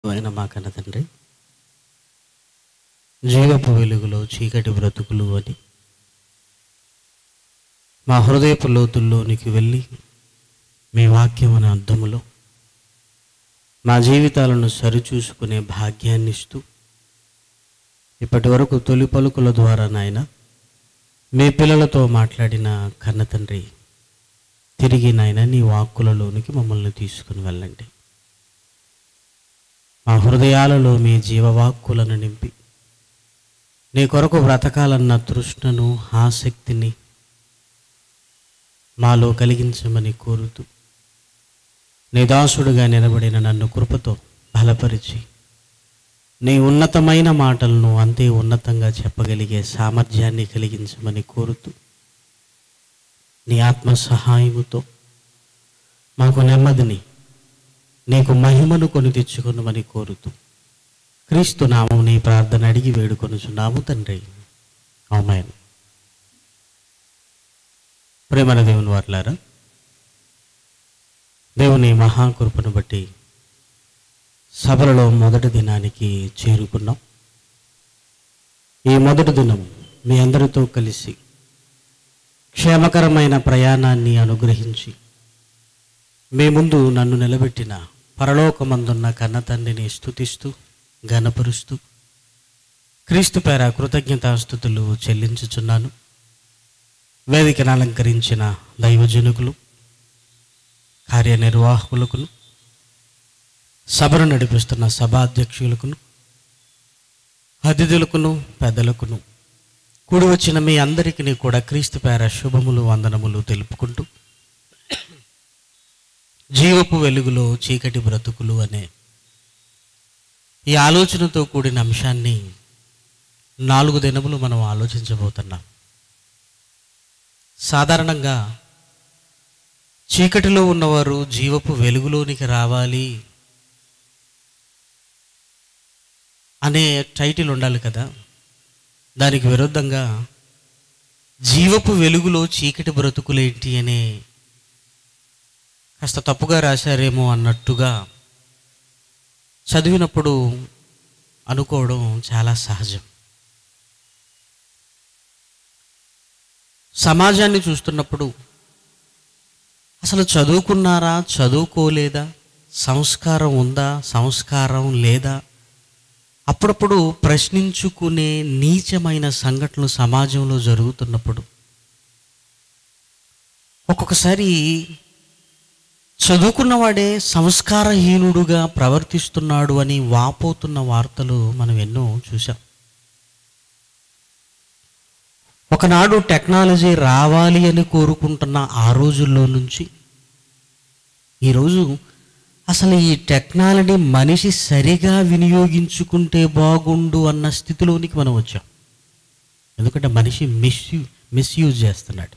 ఆయన మా కన్న తండ్రి జీవపు వెలుగులో చీకటి బ్రతుకులు అని మా హృదయపు లోతుల్లోనికి వెళ్ళి మీ వాక్యం అనే అర్థములో మా జీవితాలను సరిచూసుకునే భాగ్యాన్ని ఇస్తూ ఇప్పటి వరకు తొలి పలుకుల ద్వారా నాయన మీ పిల్లలతో మాట్లాడిన కన్న తండ్రి తిరిగి నాయన నీ వాక్కులలోనికి మమ్మల్ని తీసుకుని వెళ్ళండి మా హృదయాలలో మీ జీవవాక్కులను నింపి నీ కొరకు బ్రతకాలన్న తృష్ణను ఆసక్తిని మాలో కలిగించమని కోరుతూ నీ దాసుడుగా నిలబడిన నన్ను కృపతో బలపరిచి నీ ఉన్నతమైన మాటలను అంతే ఉన్నతంగా చెప్పగలిగే సామర్థ్యాన్ని కలిగించమని కోరుతూ నీ ఆత్మ సహాయముతో మాకు నెమ్మదిని నీకు మహిమను కొని తెచ్చుకున్నమని కోరుతూ క్రీస్తు నామం నీ ప్రార్థన అడిగి వేడుకొనుచున్నాము తండ్రి ఆమెన్ ప్రేమల దేవుని వారులారా దేవుని మహాకృపను బట్టి సభలలో మొదటి దినానికి చేరుకున్నాం ఈ మొదటి దినం మీ అందరితో కలిసి క్షేమకరమైన ప్రయాణాన్ని అనుగ్రహించి మీ ముందు నన్ను నిలబెట్టిన పరలోకమందున్న కన్న తండ్రిని స్తుతిస్తూ ఘనపరుస్తూ క్రీస్తు పేర కృతజ్ఞతాస్థుతులు చెల్లించుచున్నాను వేదికను అలంకరించిన దైవజనుకులు కార్యనిర్వాహకులకును సభను నడిపిస్తున్న సభాధ్యక్షులకును అతిథులకును పెద్దలకును కూడి వచ్చిన మీ అందరికీ కూడా క్రీస్తు పేర శుభములు వందనములు తెలుపుకుంటూ జీవపు వెలుగులో చీకటి బ్రతుకులు అనే ఈ ఆలోచనతో కూడిన అంశాన్ని నాలుగు దినములు మనం ఆలోచించబోతున్నాం సాధారణంగా చీకటిలో ఉన్నవారు జీవపు వెలుగులోనికి రావాలి అనే టైటిల్ ఉండాలి కదా దానికి విరుద్ధంగా జీవపు వెలుగులో చీకటి బ్రతుకులేంటి అనే కాస్త తప్పుగా రాశారేమో అన్నట్టుగా చదివినప్పుడు అనుకోవడం చాలా సహజం సమాజాన్ని చూస్తున్నప్పుడు అసలు చదువుకున్నారా చదువుకోలేదా సంస్కారం ఉందా సంస్కారం లేదా అప్పుడప్పుడు ప్రశ్నించుకునే నీచమైన సంఘటనలు సమాజంలో జరుగుతున్నప్పుడు ఒక్కొక్కసారి చదువుకున్నవాడే సంస్కారహీనుడుగా ప్రవర్తిస్తున్నాడు అని వాపోతున్న వార్తలు మనం ఎన్నో చూసాం ఒకనాడు టెక్నాలజీ రావాలి అని కోరుకుంటున్న ఆ రోజుల్లో నుంచి ఈరోజు అసలు ఈ టెక్నాలజీ మనిషి సరిగా వినియోగించుకుంటే బాగుండు అన్న స్థితిలోనికి మనం వచ్చాం ఎందుకంటే మనిషి మిస్యూ మిస్యూజ్ చేస్తున్నాడు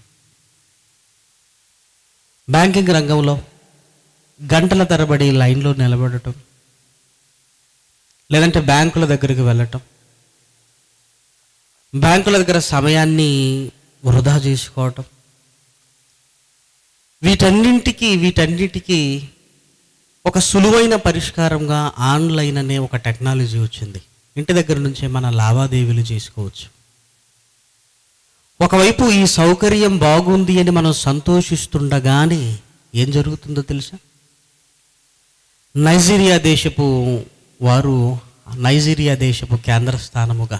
బ్యాంకింగ్ రంగంలో గంటల తరబడి లైన్లో నిలబడటం లేదంటే బ్యాంకుల దగ్గరికి వెళ్ళటం బ్యాంకుల దగ్గర సమయాన్ని వృధా చేసుకోవటం వీటన్నింటికి వీటన్నిటికీ ఒక సులువైన పరిష్కారంగా ఆన్లైన్ అనే ఒక టెక్నాలజీ వచ్చింది ఇంటి దగ్గర నుంచే మన లావాదేవీలు చేసుకోవచ్చు ఒకవైపు ఈ సౌకర్యం బాగుంది అని మనం సంతోషిస్తుండగానే ఏం జరుగుతుందో తెలుసా నైజీరియా దేశపు వారు నైజీరియా దేశపు కేంద్ర స్థానముగా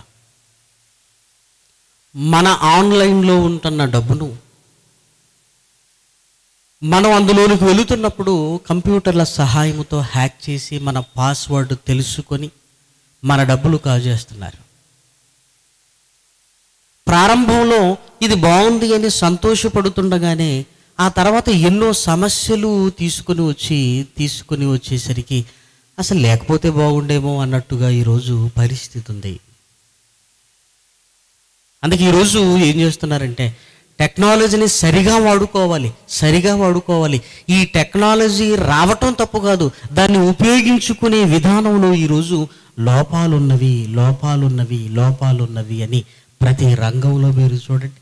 మన ఆన్లైన్లో ఉంటున్న డబ్బును మనం అందులోనికి వెళుతున్నప్పుడు కంప్యూటర్ల సహాయంతో హ్యాక్ చేసి మన పాస్వర్డ్ తెలుసుకొని మన డబ్బులు కాజేస్తున్నారు ప్రారంభంలో ఇది బాగుంది అని సంతోషపడుతుండగానే ఆ తర్వాత ఎన్నో సమస్యలు తీసుకుని వచ్చి తీసుకుని వచ్చేసరికి అసలు లేకపోతే బాగుండేమో అన్నట్టుగా ఈరోజు పరిస్థితి ఉంది అందుకే ఈరోజు ఏం చేస్తున్నారంటే టెక్నాలజీని సరిగా వాడుకోవాలి సరిగా వాడుకోవాలి ఈ టెక్నాలజీ రావటం తప్పు కాదు దాన్ని ఉపయోగించుకునే విధానంలో ఈరోజు లోపాలున్నవి లోపాలున్నవి లోపాలున్నవి అని ప్రతి రంగంలో మీరు చూడండి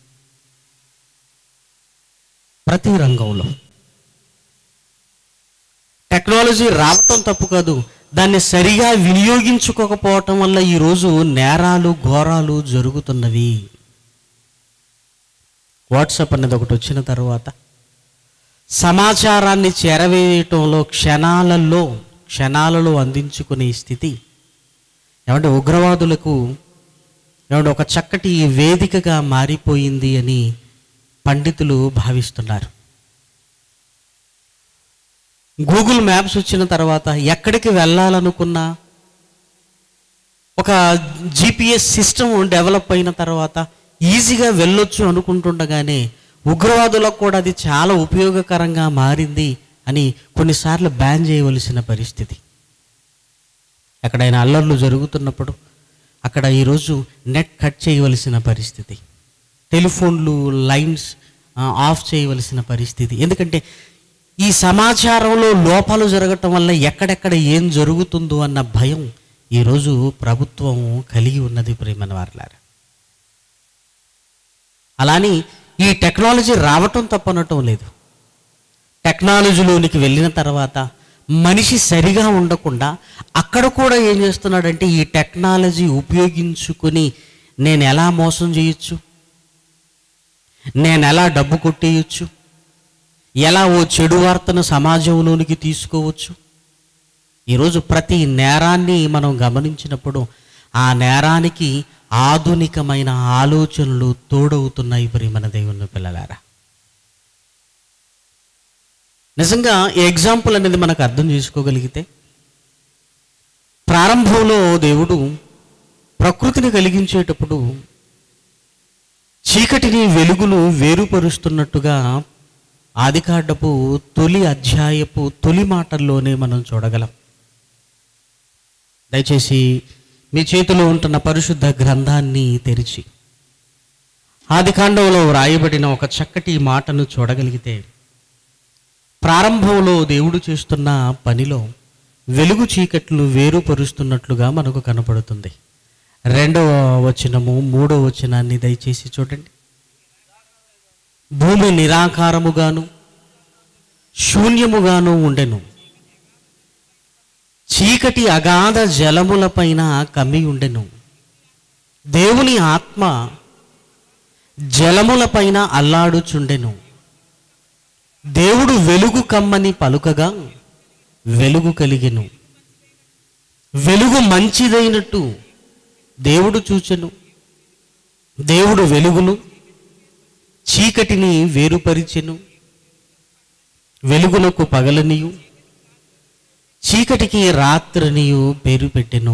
ప్రతి రంగంలో టెక్నాలజీ రావటం తప్పు కాదు దాన్ని సరిగా వినియోగించుకోకపోవటం వల్ల ఈరోజు నేరాలు ఘోరాలు జరుగుతున్నవి వాట్సాప్ అనేది ఒకటి వచ్చిన తర్వాత సమాచారాన్ని చేరవేయటంలో క్షణాలలో క్షణాలలో అందించుకునే స్థితి ఏమంటే ఉగ్రవాదులకు ఏమంటే ఒక చక్కటి వేదికగా మారిపోయింది అని పండితులు భావిస్తున్నారు గూగుల్ మ్యాప్స్ వచ్చిన తర్వాత ఎక్కడికి వెళ్ళాలనుకున్నా ఒక జిపిఎస్ సిస్టమ్ డెవలప్ అయిన తర్వాత ఈజీగా వెళ్ళొచ్చు అనుకుంటుండగానే ఉగ్రవాదులకు కూడా అది చాలా ఉపయోగకరంగా మారింది అని కొన్నిసార్లు బ్యాన్ చేయవలసిన పరిస్థితి ఎక్కడైనా అల్లర్లు జరుగుతున్నప్పుడు అక్కడ ఈరోజు నెట్ కట్ చేయవలసిన పరిస్థితి టెలిఫోన్లు లైన్స్ ఆ, ఆఫ్ చేయవలసిన పరిస్థితి ఎందుకంటే ఈ సమాచారంలో లోపాలు జరగటం వల్ల ఎక్కడెక్కడ ఏం జరుగుతుందో అన్న భయం ఈరోజు ప్రభుత్వం కలిగి ఉన్నది ప్రేమన వారలారా అలాని ఈ టెక్నాలజీ రావటం తప్పనటం లేదు టెక్నాలజీలోనికి వెళ్ళిన తర్వాత మనిషి సరిగా ఉండకుండా అక్కడ కూడా ఏం చేస్తున్నాడంటే ఈ టెక్నాలజీ ఉపయోగించుకుని నేను ఎలా మోసం చేయొచ్చు నేను ఎలా డబ్బు కొట్టేయచ్చు ఎలా ఓ చెడు వార్తను సమాజంలోనికి తీసుకోవచ్చు ఈరోజు ప్రతి నేరాన్ని మనం గమనించినప్పుడు ఆ నేరానికి ఆధునికమైన ఆలోచనలు తోడవుతున్నాయి ప్రియమన దేవుని పిల్లలారా నిజంగా ఈ ఎగ్జాంపుల్ అనేది మనకు అర్థం చేసుకోగలిగితే ప్రారంభంలో దేవుడు ప్రకృతిని కలిగించేటప్పుడు చీకటిని వెలుగులు వేరుపరుస్తున్నట్టుగా ఆదికాండపు తొలి అధ్యాయపు తొలి మాటల్లోనే మనం చూడగలం దయచేసి మీ చేతిలో ఉంటున్న పరిశుద్ధ గ్రంథాన్ని తెరిచి ఆదికాండంలో వ్రాయబడిన ఒక చక్కటి మాటను చూడగలిగితే ప్రారంభంలో దేవుడు చేస్తున్న పనిలో వెలుగు చీకట్లు వేరుపరుస్తున్నట్లుగా మనకు కనపడుతుంది రెండవ వచనము మూడవ వచనాన్ని దయచేసి చూడండి భూమి నిరాకారముగాను శూన్యముగాను ఉండెను చీకటి అగాధ జలములపైన కమ్మి ఉండెను దేవుని ఆత్మ జలములపైన అల్లాడుచుండెను దేవుడు వెలుగు కమ్మని పలుకగా వెలుగు కలిగెను వెలుగు మంచిదైనట్టు దేవుడు చూచెను దేవుడు వెలుగును చీకటిని వేరుపరిచెను వెలుగునకు పగలనియు చీకటికి రాత్రినియు పేరు పెట్టెను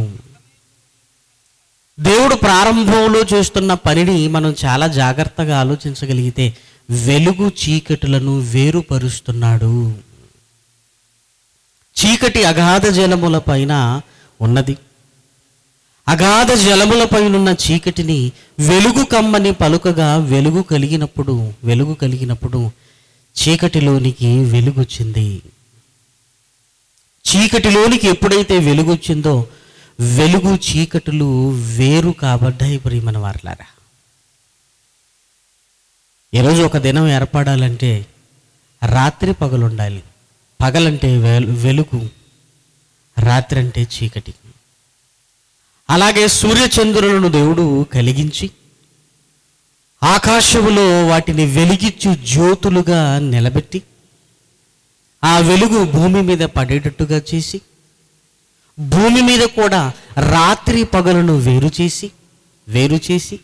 దేవుడు ప్రారంభంలో చేస్తున్న పనిని మనం చాలా జాగ్రత్తగా ఆలోచించగలిగితే వెలుగు చీకటులను వేరుపరుస్తున్నాడు చీకటి అగాధ జలముల పైన ఉన్నది అగాధ జలములపైనున్న చీకటిని వెలుగు కమ్మని పలుకగా వెలుగు కలిగినప్పుడు వెలుగు కలిగినప్పుడు చీకటిలోనికి వెలుగొచ్చింది చీకటిలోనికి ఎప్పుడైతే వెలుగొచ్చిందో వెలుగు చీకటులు వేరు కాబడ్డాయి ప్రియమన వారలారా ఈరోజు ఒక దినం ఏర్పడాలంటే రాత్రి పగలుండాలి పగలంటే వెలు- వెలుగు రాత్రి అంటే చీకటి అలాగే సూర్యచంద్రులను దేవుడు కలిగించి ఆకాశములో వాటిని వెలిగించు జ్యోతులుగా నిలబెట్టి ఆ వెలుగు భూమి మీద పడేటట్టుగా చేసి భూమి మీద కూడా రాత్రి పగలను వేరు చేసి వేరు చేసి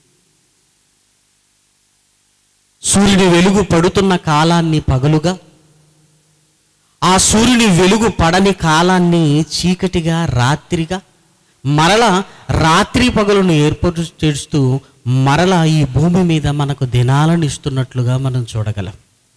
సూర్యుని వెలుగు పడుతున్న కాలాన్ని పగలుగా ఆ సూర్యుని వెలుగు పడని కాలాన్ని చీకటిగా రాత్రిగా మరల రాత్రి పగలను ఏర్పరు చేస్తూ మరల ఈ భూమి మీద మనకు దినాలను ఇస్తున్నట్లుగా మనం చూడగలం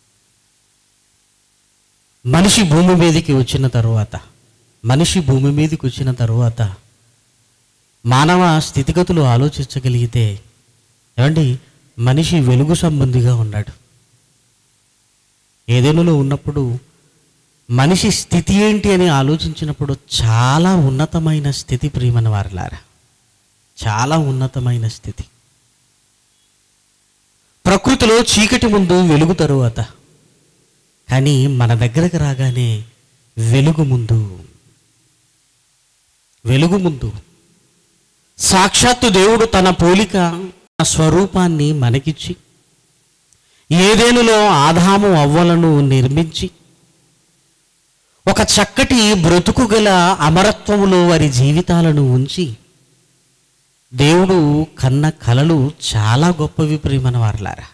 మనిషి భూమి మీదకి వచ్చిన తరువాత మనిషి భూమి మీదకి వచ్చిన తరువాత మానవ స్థితిగతులు ఆలోచించగలిగితే ఏమండి మనిషి వెలుగు సంబంధిగా ఉన్నాడు ఏదేనులో ఉన్నప్పుడు మనిషి స్థితి ఏంటి అని ఆలోచించినప్పుడు చాలా ఉన్నతమైన స్థితి ప్రియమన వారలారా చాలా ఉన్నతమైన స్థితి ప్రకృతిలో చీకటి ముందు వెలుగు తరువాత కానీ మన దగ్గరకు రాగానే వెలుగు ముందు వెలుగు ముందు సాక్షాత్తు దేవుడు తన పోలిక తన స్వరూపాన్ని మనకిచ్చి ఏదేనులో ఆదాము అవ్వలను నిర్మించి ఒక చక్కటి బ్రతుకు గల అమరత్వములో వారి జీవితాలను ఉంచి దేవుడు కన్న కలలు చాలా గొప్పవి ప్రియమన వారలారా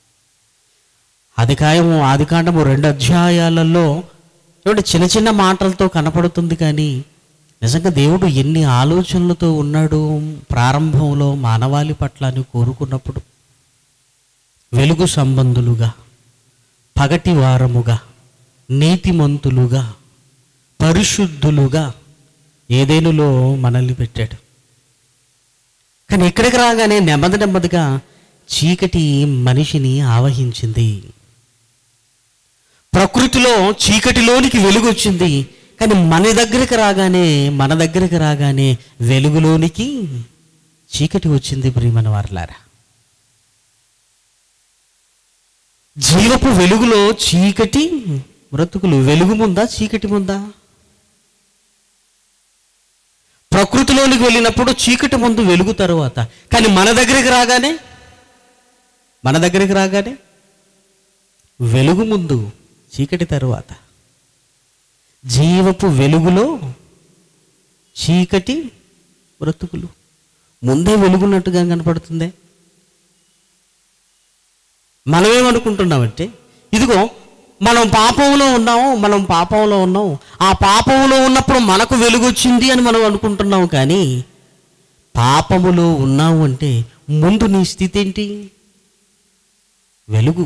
ఆదికాయము ఆదికాండము రెండు అధ్యాయాలలో ఏమంటే చిన్న చిన్న మాటలతో కనపడుతుంది కానీ నిజంగా దేవుడు ఎన్ని ఆలోచనలతో ఉన్నాడు ప్రారంభంలో మానవాళి పట్ల అని కోరుకున్నప్పుడు వెలుగు సంబంధులుగా పగటి వారముగా నీతిమంతులుగా పరిశుద్ధులుగా ఏదేనులో మనల్ని పెట్టాడు కానీ ఇక్కడికి రాగానే నెమ్మది నెమ్మదిగా చీకటి మనిషిని ఆవహించింది ప్రకృతిలో చీకటిలోనికి వెలుగు వచ్చింది కానీ మన దగ్గరికి రాగానే మన దగ్గరికి రాగానే వెలుగులోనికి చీకటి వచ్చింది ప్రియమన వారలారా జీవపు వెలుగులో చీకటి బ్రతుకులు వెలుగు ముందా చీకటి ముందా ప్రకృతిలోనికి వెళ్ళినప్పుడు చీకటి ముందు వెలుగు తరువాత కానీ మన దగ్గరికి రాగానే మన దగ్గరికి రాగానే వెలుగు ముందు చీకటి తరువాత జీవపు వెలుగులో చీకటి బ్రతుకులు ముందే వెలుగున్నట్టుగా కనపడుతుందే మనమేమనుకుంటున్నామంటే ఇదిగో మనం పాపంలో ఉన్నాము మనం పాపంలో ఉన్నాం ఆ పాపంలో ఉన్నప్పుడు మనకు వెలుగు వచ్చింది అని మనం అనుకుంటున్నాం కానీ పాపములో ఉన్నావు అంటే ముందు నీ స్థితి ఏంటి వెలుగు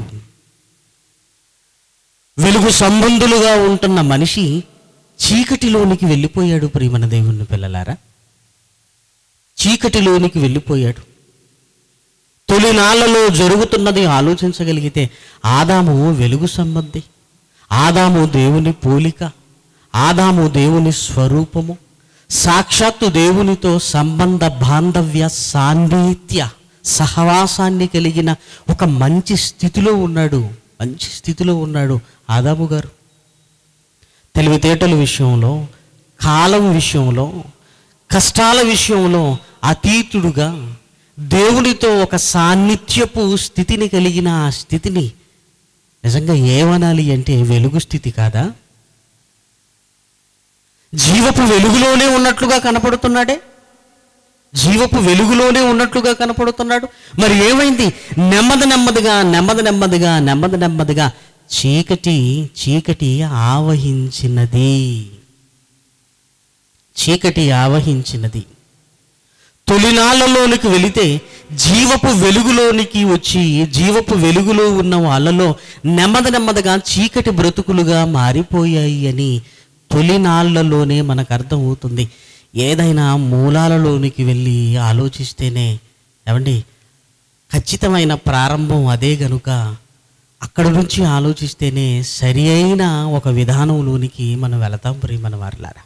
వెలుగు సంబంధులుగా ఉంటున్న మనిషి చీకటిలోనికి వెళ్ళిపోయాడు ప్రియమన దేవుని పిల్లలారా చీకటిలోనికి వెళ్ళిపోయాడు తొలినాళ్లలో జరుగుతున్నది ఆలోచించగలిగితే ఆదాము వెలుగు సంబంధి ఆదాము దేవుని పోలిక ఆదాము దేవుని స్వరూపము సాక్షాత్తు దేవునితో సంబంధ బాంధవ్య సాన్నిహిత్య సహవాసాన్ని కలిగిన ఒక మంచి స్థితిలో ఉన్నాడు మంచి స్థితిలో ఉన్నాడు ఆదాము గారు తెలివితేటల విషయంలో కాలం విషయంలో కష్టాల విషయంలో అతీతుడుగా దేవునితో ఒక సాన్నిధ్యపు స్థితిని కలిగిన ఆ స్థితిని నిజంగా ఏమనాలి అంటే వెలుగు స్థితి కాదా జీవపు వెలుగులోనే ఉన్నట్లుగా కనపడుతున్నాడే జీవపు వెలుగులోనే ఉన్నట్లుగా కనపడుతున్నాడు మరి ఏమైంది నెమ్మది నెమ్మదిగా నెమ్మది నెమ్మదిగా నెమ్మది నెమ్మదిగా చీకటి చీకటి ఆవహించినది చీకటి ఆవహించినది తొలినాళ్లలోనికి వెళితే జీవపు వెలుగులోనికి వచ్చి జీవపు వెలుగులో ఉన్న వాళ్ళలో నెమ్మది నెమ్మదిగా చీకటి బ్రతుకులుగా మారిపోయాయి అని తొలినాళ్లలోనే మనకు అర్థమవుతుంది ఏదైనా మూలాలలోనికి వెళ్ళి ఆలోచిస్తేనే ఏమండి ఖచ్చితమైన ప్రారంభం అదే గనుక అక్కడ నుంచి ఆలోచిస్తేనే సరి అయిన ఒక విధానంలోనికి మనం వెళతాం ప్రియమన వారిలారా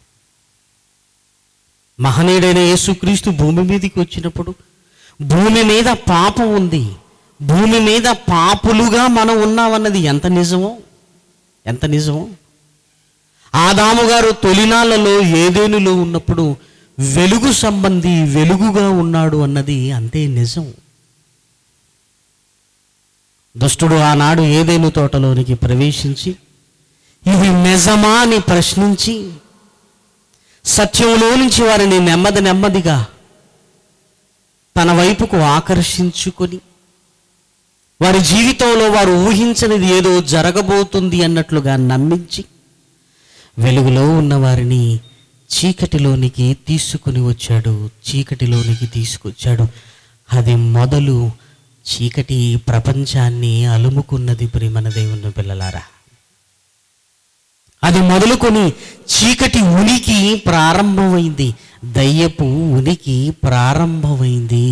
మహనీయుడైన యేసుక్రీస్తు భూమి మీదకి వచ్చినప్పుడు భూమి మీద పాపం ఉంది భూమి మీద పాపులుగా మనం ఉన్నామన్నది ఎంత నిజమో ఎంత నిజమో ఆదాము గారు తొలినాళ్లలో ఏదేనులో ఉన్నప్పుడు వెలుగు సంబంధి వెలుగుగా ఉన్నాడు అన్నది అంతే నిజం దుష్టుడు ఆనాడు ఏదేను తోటలోనికి ప్రవేశించి ఇది నిజమా అని ప్రశ్నించి సత్యంలో నుంచి వారిని నెమ్మది నెమ్మదిగా తన వైపుకు ఆకర్షించుకొని వారి జీవితంలో వారు ఊహించనిది ఏదో జరగబోతుంది అన్నట్లుగా నమ్మించి వెలుగులో ఉన్న వారిని చీకటిలోనికి తీసుకుని వచ్చాడు చీకటిలోనికి తీసుకొచ్చాడు అది మొదలు చీకటి ప్రపంచాన్ని అలుముకున్నది ప్రియమన దేవుని పిల్లలారా అది మొదలుకొని చీకటి ఉనికి ప్రారంభమైంది దయ్యపు ఉనికి ప్రారంభమైంది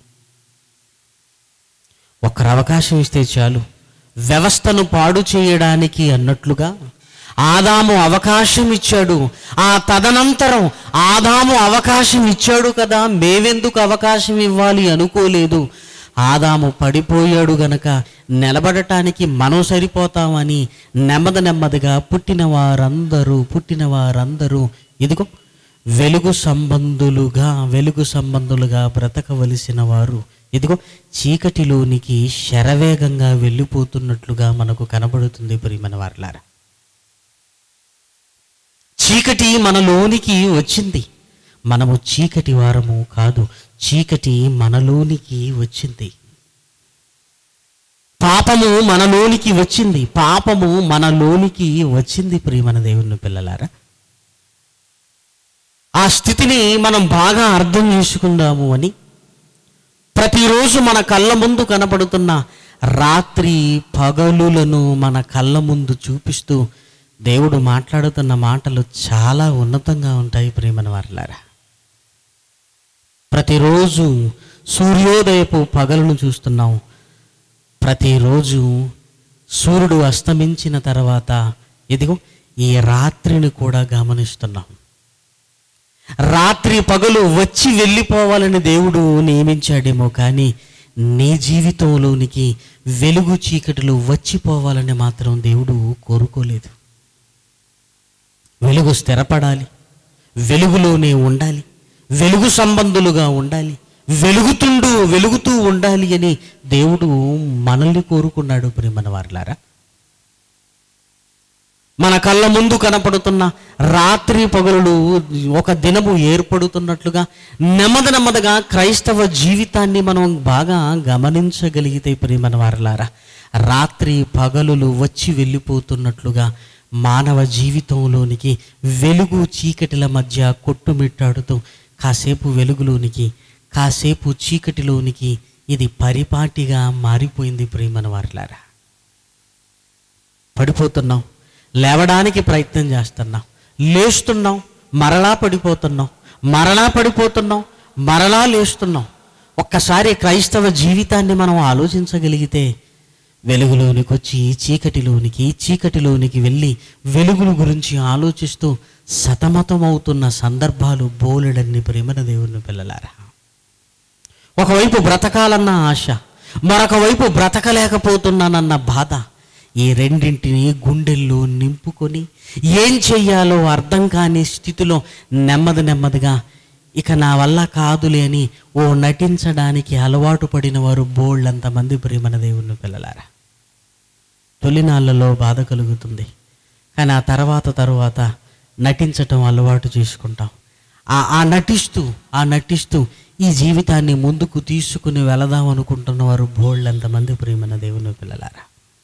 ఒకరు అవకాశం ఇస్తే చాలు వ్యవస్థను పాడు చేయడానికి అన్నట్లుగా ఆదాము అవకాశం ఇచ్చాడు ఆ తదనంతరం ఆదాము అవకాశం ఇచ్చాడు కదా మేవెందుకు అవకాశం ఇవ్వాలి అనుకోలేదు ఆదాము పడిపోయాడు గనక నిలబడటానికి మనం సరిపోతామని నెమ్మది నెమ్మదిగా పుట్టిన వారందరూ పుట్టిన వారందరూ ఇదిగో వెలుగు సంబంధులుగా వెలుగు సంబంధులుగా బ్రతకవలసిన వారు ఇదిగో చీకటిలోనికి శరవేగంగా వెళ్ళిపోతున్నట్లుగా మనకు కనబడుతుంది ప్రియమైన వారలారా చీకటి మనలోనికి వచ్చింది మనము చీకటి వారము కాదు చీకటి మనలోనికి వచ్చింది పాపము మనలోనికి వచ్చింది పాపము మనలోనికి వచ్చింది ప్రియమైన దేవుని పిల్లలారా ఆ స్థితిని మనం బాగా అర్థం చేసుకుందాము అని ప్రతిరోజు మన కళ్ళ ముందు కనపడుతున్న రాత్రి పగలులను మన కళ్ళ ముందు చూపిస్తూ దేవుడు మాట్లాడుతున్న మాటలు చాలా ఉన్నతంగా ఉంటాయి ప్రేమన వారలారా ప్రతిరోజు సూర్యోదయపు పగలను చూస్తున్నాం ప్రతిరోజు సూర్యుడు అస్తమించిన తర్వాత ఇదిగో ఈ రాత్రిని కూడా గమనిస్తున్నాం రాత్రి పగలు వచ్చి వెళ్ళిపోవాలని దేవుడు నియమించాడేమో కానీ నీ జీవితంలోనికి వెలుగు చీకటిలు వచ్చిపోవాలని మాత్రం దేవుడు కోరుకోలేదు వెలుగు స్థిరపడాలి వెలుగులోనే ఉండాలి వెలుగు సంబంధులుగా ఉండాలి వెలుగుతుండు వెలుగుతూ ఉండాలి అని దేవుడు మనల్ని కోరుకున్నాడు ప్రేమన వారులారా మన కళ్ళ ముందు కనపడుతున్న రాత్రి పగలులు ఒక దినము ఏర్పడుతున్నట్లుగా నెమ్మది నెమ్మదిగా క్రైస్తవ జీవితాన్ని మనం బాగా గమనించగలిగితే ప్రియమన వారలారా రాత్రి పగలులు వచ్చి వెళ్ళిపోతున్నట్లుగా మానవ జీవితంలోనికి వెలుగు చీకటిల మధ్య కొట్టుమిట్టాడుతూ కాసేపు వెలుగులోనికి కాసేపు చీకటిలోనికి ఇది పరిపాటిగా మారిపోయింది ప్రియమన వారలారా పడిపోతున్నాం లేవడానికి ప్రయత్నం చేస్తున్నాం లేస్తున్నాం మరలా పడిపోతున్నాం మరలా పడిపోతున్నాం మరలా లేస్తున్నాం ఒక్కసారి క్రైస్తవ జీవితాన్ని మనం ఆలోచించగలిగితే వెలుగులోనికి వచ్చి చీకటిలోనికి చీకటిలోనికి వెళ్ళి వెలుగుల గురించి ఆలోచిస్తూ సతమతమవుతున్న సందర్భాలు బోలెడన్ని ప్రేమన దేవుని పిల్లలారా ఒకవైపు బ్రతకాలన్న ఆశ మరొక వైపు బ్రతకలేకపోతున్నానన్న బాధ ఈ రెండింటిని గుండెల్లో నింపుకొని ఏం చెయ్యాలో అర్థం కాని స్థితిలో నెమ్మది నెమ్మదిగా ఇక నా వల్ల కాదులే అని ఓ నటించడానికి అలవాటు పడిన వారు బోళ్ళంతమంది ప్రేమన దేవుని పిల్లలారా తొలినాళ్ళలో బాధ కలుగుతుంది కానీ ఆ తర్వాత తర్వాత నటించటం అలవాటు చేసుకుంటాం ఆ ఆ నటిస్తూ ఆ నటిస్తూ ఈ జీవితాన్ని ముందుకు తీసుకుని వెళదాం అనుకుంటున్న వారు బోళ్ళంతమంది ప్రేమన దేవుని పిల్లలారా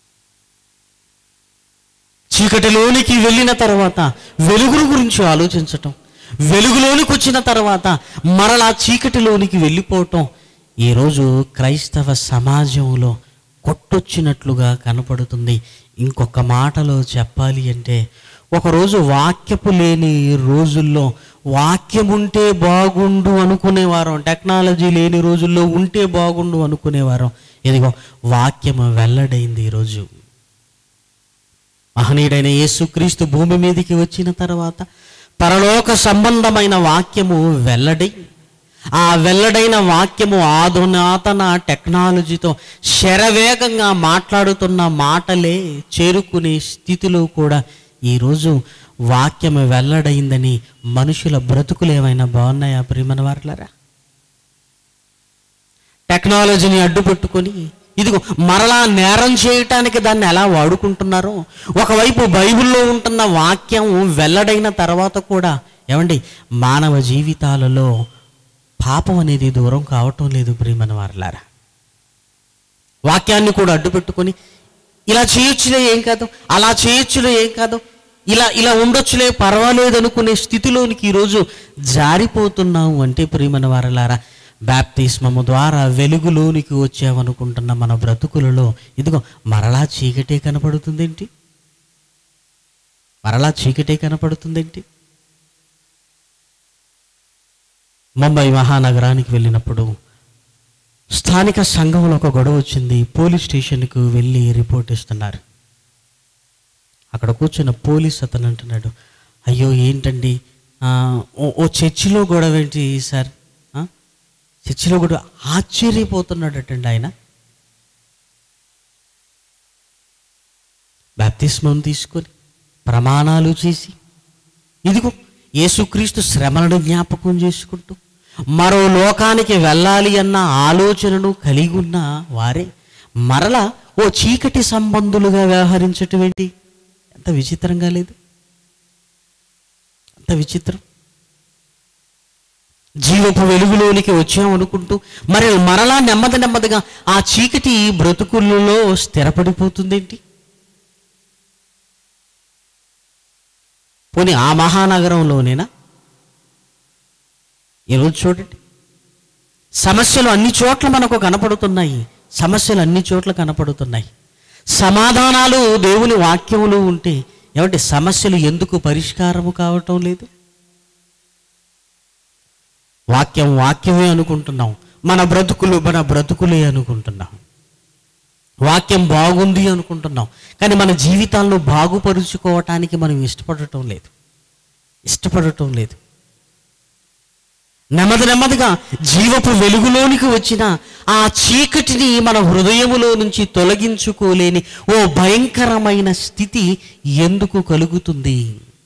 చీకటిలోనికి వెళ్ళిన తర్వాత వెలుగుల గురించి ఆలోచించటం వెలుగులోనికి వచ్చిన తర్వాత మరలా చీకటిలోనికి వెళ్ళిపోవటం ఈరోజు క్రైస్తవ సమాజంలో కొట్టొచ్చినట్లుగా కనపడుతుంది ఇంకొక మాటలో చెప్పాలి అంటే ఒకరోజు వాక్యపు లేని రోజుల్లో వాక్యం ఉంటే బాగుండు అనుకునేవారం టెక్నాలజీ లేని రోజుల్లో ఉంటే బాగుండు అనుకునేవారం ఇదిగో వాక్యం వెల్లడైంది ఈరోజు మహనీయుడైన యేసుక్రీస్తు భూమి మీదకి వచ్చిన తర్వాత పరలోక సంబంధమైన వాక్యము వెల్లడై ఆ వెల్లడైన వాక్యము ఆధునాతన టెక్నాలజీతో శరవేగంగా మాట్లాడుతున్న మాటలే చేరుకునే స్థితిలో కూడా ఈరోజు వాక్యం వెల్లడైందని మనుషుల బ్రతుకులు ఏమైనా బాగున్నాయా ప్రియమన వారులారా టెక్నాలజీని అడ్డుపెట్టుకొని ఇదిగో మరలా నేరం చేయటానికి దాన్ని ఎలా వాడుకుంటున్నారో ఒకవైపు బైబిల్లో ఉంటున్న వాక్యం వెల్లడైన తర్వాత కూడా ఏమండి మానవ జీవితాలలో పాపం అనేది దూరం కావటం లేదు ప్రియమన వారలారా వాక్యాన్ని కూడా అడ్డుపెట్టుకొని ఇలా చేయొచ్చులే ఏం కాదు అలా చేయొచ్చులే ఏం కాదు ఇలా ఇలా ఉండొచ్చులే పర్వాలేదు అనుకునే స్థితిలోనికి ఈరోజు జారిపోతున్నాము అంటే ప్రియమన వారలారా బ్యాప్తిస్మము ద్వారా వెలుగులోనికి వచ్చామనుకుంటున్న మన బ్రతుకులలో ఇదిగో మరలా చీకటే కనపడుతుందేంటి మరలా చీకటే కనపడుతుందేంటి ముంబై మహానగరానికి వెళ్ళినప్పుడు స్థానిక సంఘంలో ఒక గొడవ వచ్చింది పోలీస్ స్టేషన్కు వెళ్ళి రిపోర్ట్ ఇస్తున్నారు అక్కడ కూర్చున్న పోలీస్ అతను అంటున్నాడు అయ్యో ఏంటండి ఆ, ఓ ఓ చర్చిలో గొడవ ఏంటి సార్ ఆ? చర్చిలో గొడవ ఆశ్చర్యపోతున్నాడటండి ఆయన బాప్తిస్మం తీసుకొని ప్రమాణాలు చేసి ఇదిగో యేసుక్రీస్తు శ్రమలను జ్ఞాపకం చేసుకుంటూ మరో లోకానికి వెళ్ళాలి అన్న ఆలోచనను కలిగి ఉన్న వారే మరల ఓ చీకటి సంబంధులుగా వ్యవహరించటం ఏంటి ఎంత విచిత్రంగా లేదు ఎంత విచిత్రం జీవపు వెలుగులోనికి వచ్చామనుకుంటూ మరి మరలా నెమ్మది నెమ్మదిగా ఆ చీకటి బ్రతుకులలో స్థిరపడిపోతుందేంటి పోనీ ఆ మహానగరంలోనేనా ఈరోజు చూడండి సమస్యలు అన్ని చోట్ల మనకు కనపడుతున్నాయి సమస్యలు అన్ని చోట్ల కనపడుతున్నాయి సమాధానాలు దేవుని వాక్యములు ఉంటే ఏమంటే సమస్యలు ఎందుకు పరిష్కారము కావటం లేదు వాక్యం వాక్యమే అనుకుంటున్నాం మన బ్రతుకులు మన బ్రతుకులే అనుకుంటున్నాం వాక్యం బాగుంది అనుకుంటున్నాం కానీ మన జీవితాలను బాగుపరుచుకోవటానికి మనం ఇష్టపడటం లేదు ఇష్టపడటం లేదు నెమ్మది నెమ్మదిగా జీవపు వెలుగులోనికి వచ్చిన ఆ చీకటిని మన హృదయములో నుంచి తొలగించుకోలేని ఓ భయంకరమైన స్థితి ఎందుకు కలుగుతుంది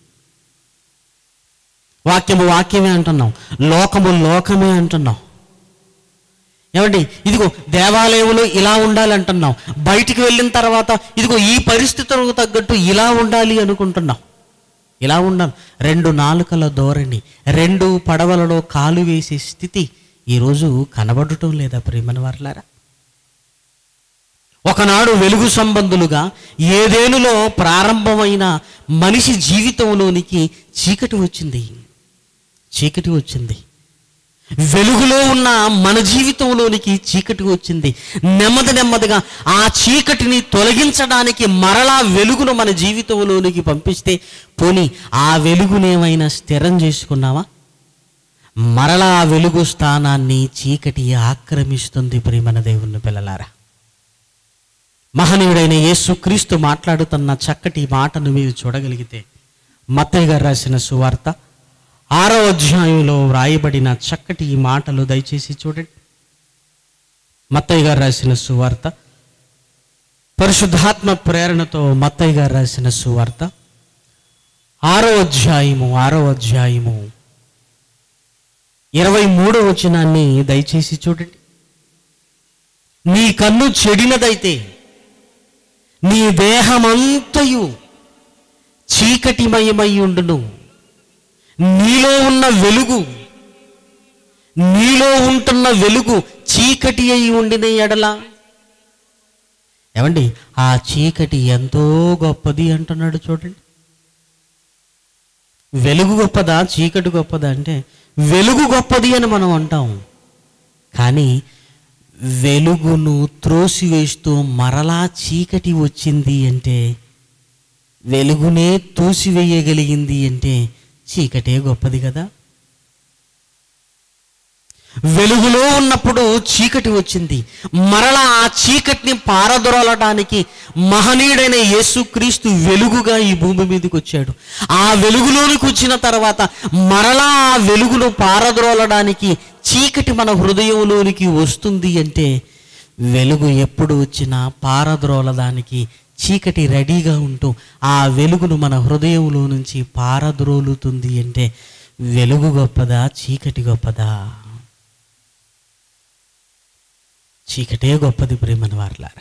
వాక్యము వాక్యమే అంటున్నాం లోకము లోకమే అంటున్నాం ఏమండి ఇదిగో దేవాలయంలో ఇలా ఉండాలి అంటున్నాం బయటికి వెళ్ళిన తర్వాత ఇదిగో ఈ పరిస్థితులకు తగ్గట్టు ఇలా ఉండాలి అనుకుంటున్నాం ఇలా ఉండాలి రెండు నాలుకల ధోరణి రెండు పడవలలో కాలు వేసే స్థితి ఈరోజు కనబడటం లేదా ప్రేమన వర్లారా ఒకనాడు వెలుగు సంబంధులుగా ఏదేనులో ప్రారంభమైన మనిషి జీవితంలోనికి చీకటి వచ్చింది చీకటి వచ్చింది వెలుగులో ఉన్న మన జీవితంలోనికి చీకటి వచ్చింది నెమ్మది నెమ్మదిగా ఆ చీకటిని తొలగించడానికి మరలా వెలుగును మన జీవితంలోనికి పంపిస్తే పోని ఆ వెలుగునేమైనా స్థిరం చేసుకున్నావా మరలా ఆ వెలుగు స్థానాన్ని చీకటి ఆక్రమిస్తుంది ప్రియమన దేవుని పిల్లలారా మహనీయుడైన యేసుక్రీస్తు మాట్లాడుతున్న చక్కటి మాటను మీరు చూడగలిగితే మత్తయ్య గారు రాసిన సువార్త ఆరో అధ్యాయంలో వ్రాయబడిన చక్కటి ఈ మాటలు దయచేసి చూడండి మత్తయ్య గారు రాసిన సువార్త పరిశుద్ధాత్మ ప్రేరణతో మత్తయ్య గారు రాసిన సువార్త ఆరో అధ్యాయము ఆరో అధ్యాయము ఇరవై మూడో వచనాన్ని దయచేసి చూడండి నీ కన్ను చెడినదైతే నీ దేహమంతయు చీకటిమయమై ఉండును నీలో ఉన్న వెలుగు నీలో ఉంటున్న వెలుగు చీకటి అయి ఉండిన ఎడల ఏమండి ఆ చీకటి ఎంతో గొప్పది అంటున్నాడు చూడండి వెలుగు గొప్పదా చీకటి గొప్పదా అంటే వెలుగు గొప్పది అని మనం అంటాం కానీ వెలుగును త్రోసివేస్తూ మరలా చీకటి వచ్చింది అంటే వెలుగునే తోసివేయగలిగింది అంటే చీకటే గొప్పది కదా వెలుగులో ఉన్నప్పుడు చీకటి వచ్చింది మరలా ఆ చీకటిని పారదొరలడానికి మహనీయుడైన యేసుక్రీస్తు వెలుగుగా ఈ భూమి మీదకి వచ్చాడు ఆ వెలుగులోనికి వచ్చిన తర్వాత మరలా ఆ వెలుగును పారద్రోలడానికి చీకటి మన హృదయంలోనికి వస్తుంది అంటే వెలుగు ఎప్పుడు వచ్చినా పారద్రోలడానికి చీకటి రెడీగా ఉంటూ ఆ వెలుగును మన హృదయంలో నుంచి పారద్రోలుతుంది అంటే వెలుగు గొప్పదా చీకటి గొప్పదా చీకటే గొప్పది ప్రేమని వారలారా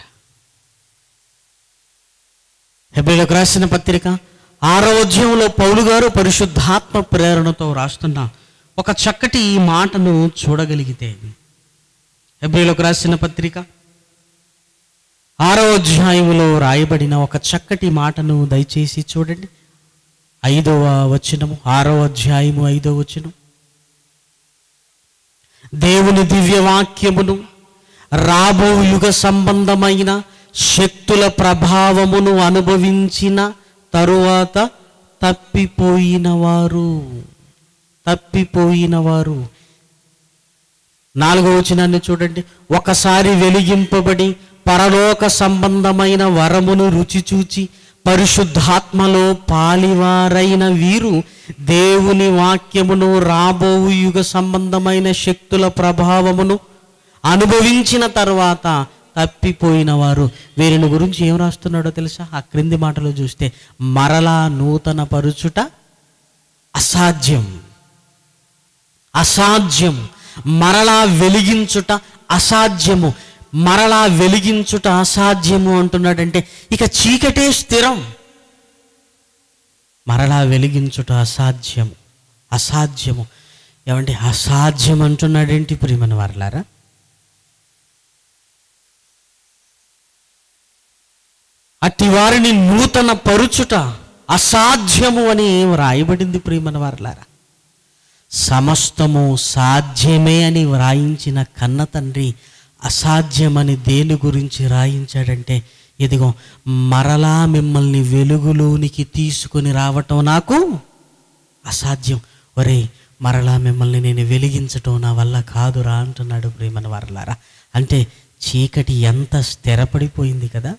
హెబ్రిలకు రాసిన పత్రిక ఆరో అధ్యాయంలో పౌలు గారు పరిశుద్ధాత్మ ప్రేరణతో రాస్తున్న ఒక చక్కటి ఈ మాటను చూడగలిగితే హెబ్రిలకు రాసిన పత్రిక ఆరో అధ్యాయములో రాయబడిన ఒక చక్కటి మాటను దయచేసి చూడండి ఐదవ వచనము ఆరో అధ్యాయము ఐదవ వచనం దేవుని దివ్య వాక్యమును రాబో యుగ సంబంధమైన శక్తుల ప్రభావమును అనుభవించిన తరువాత తప్పిపోయిన వారు తప్పిపోయిన వారు నాలుగో వచనాన్ని చూడండి ఒకసారి వెలిగింపబడి పరలోక సంబంధమైన వరమును రుచి చూచి పరిశుద్ధాత్మలో పాలివారైన వీరు దేవుని వాక్యమును రాబోవు యుగ సంబంధమైన శక్తుల ప్రభావమును అనుభవించిన తర్వాత తప్పిపోయిన వారు వీరిని గురించి ఏం రాస్తున్నాడో తెలుసా ఆ క్రింది మాటలో చూస్తే మరలా నూతన పరుచుట అసాధ్యం అసాధ్యం మరలా వెలిగించుట అసాధ్యము మరలా వెలిగించుట అసాధ్యము అంటున్నాడంటే ఇక చీకటే స్థిరం మరలా వెలిగించుట అసాధ్యము అసాధ్యము ఏమంటే అసాధ్యం అంటున్నాడేంటి ప్రియమని వారలారా అట్టి వారిని నూతన పరుచుట అసాధ్యము అని వ్రాయబడింది ప్రియమని వారలారా సమస్తము సాధ్యమే అని వ్రాయించిన కన్న తండ్రి అసాధ్యమని దేని గురించి రాయించాడంటే ఇదిగో మరలా మిమ్మల్ని వెలుగులోనికి తీసుకొని రావటం నాకు అసాధ్యం ఒరే మరలా మిమ్మల్ని నేను వెలిగించటం నా వల్ల కాదురా అంటున్నాడు ప్రేమన వారలారా అంటే చీకటి ఎంత స్థిరపడిపోయింది కదా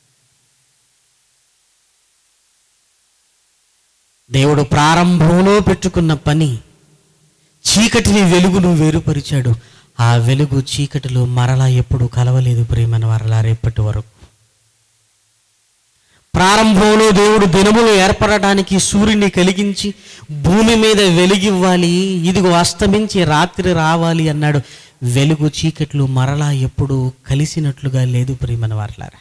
దేవుడు ప్రారంభంలో పెట్టుకున్న పని చీకటిని వెలుగును వేరుపరిచాడు ఆ వెలుగు చీకటిలో మరలా ఎప్పుడు కలవలేదు ప్రేమన వరలా రేపటి వరకు ప్రారంభంలో దేవుడు దినములు ఏర్పడటానికి సూర్యుని కలిగించి భూమి మీద వెలుగివ్వాలి ఇదిగో అస్తమించి రాత్రి రావాలి అన్నాడు వెలుగు చీకట్లు మరలా ఎప్పుడు కలిసినట్లుగా లేదు ప్రేమన వారలారా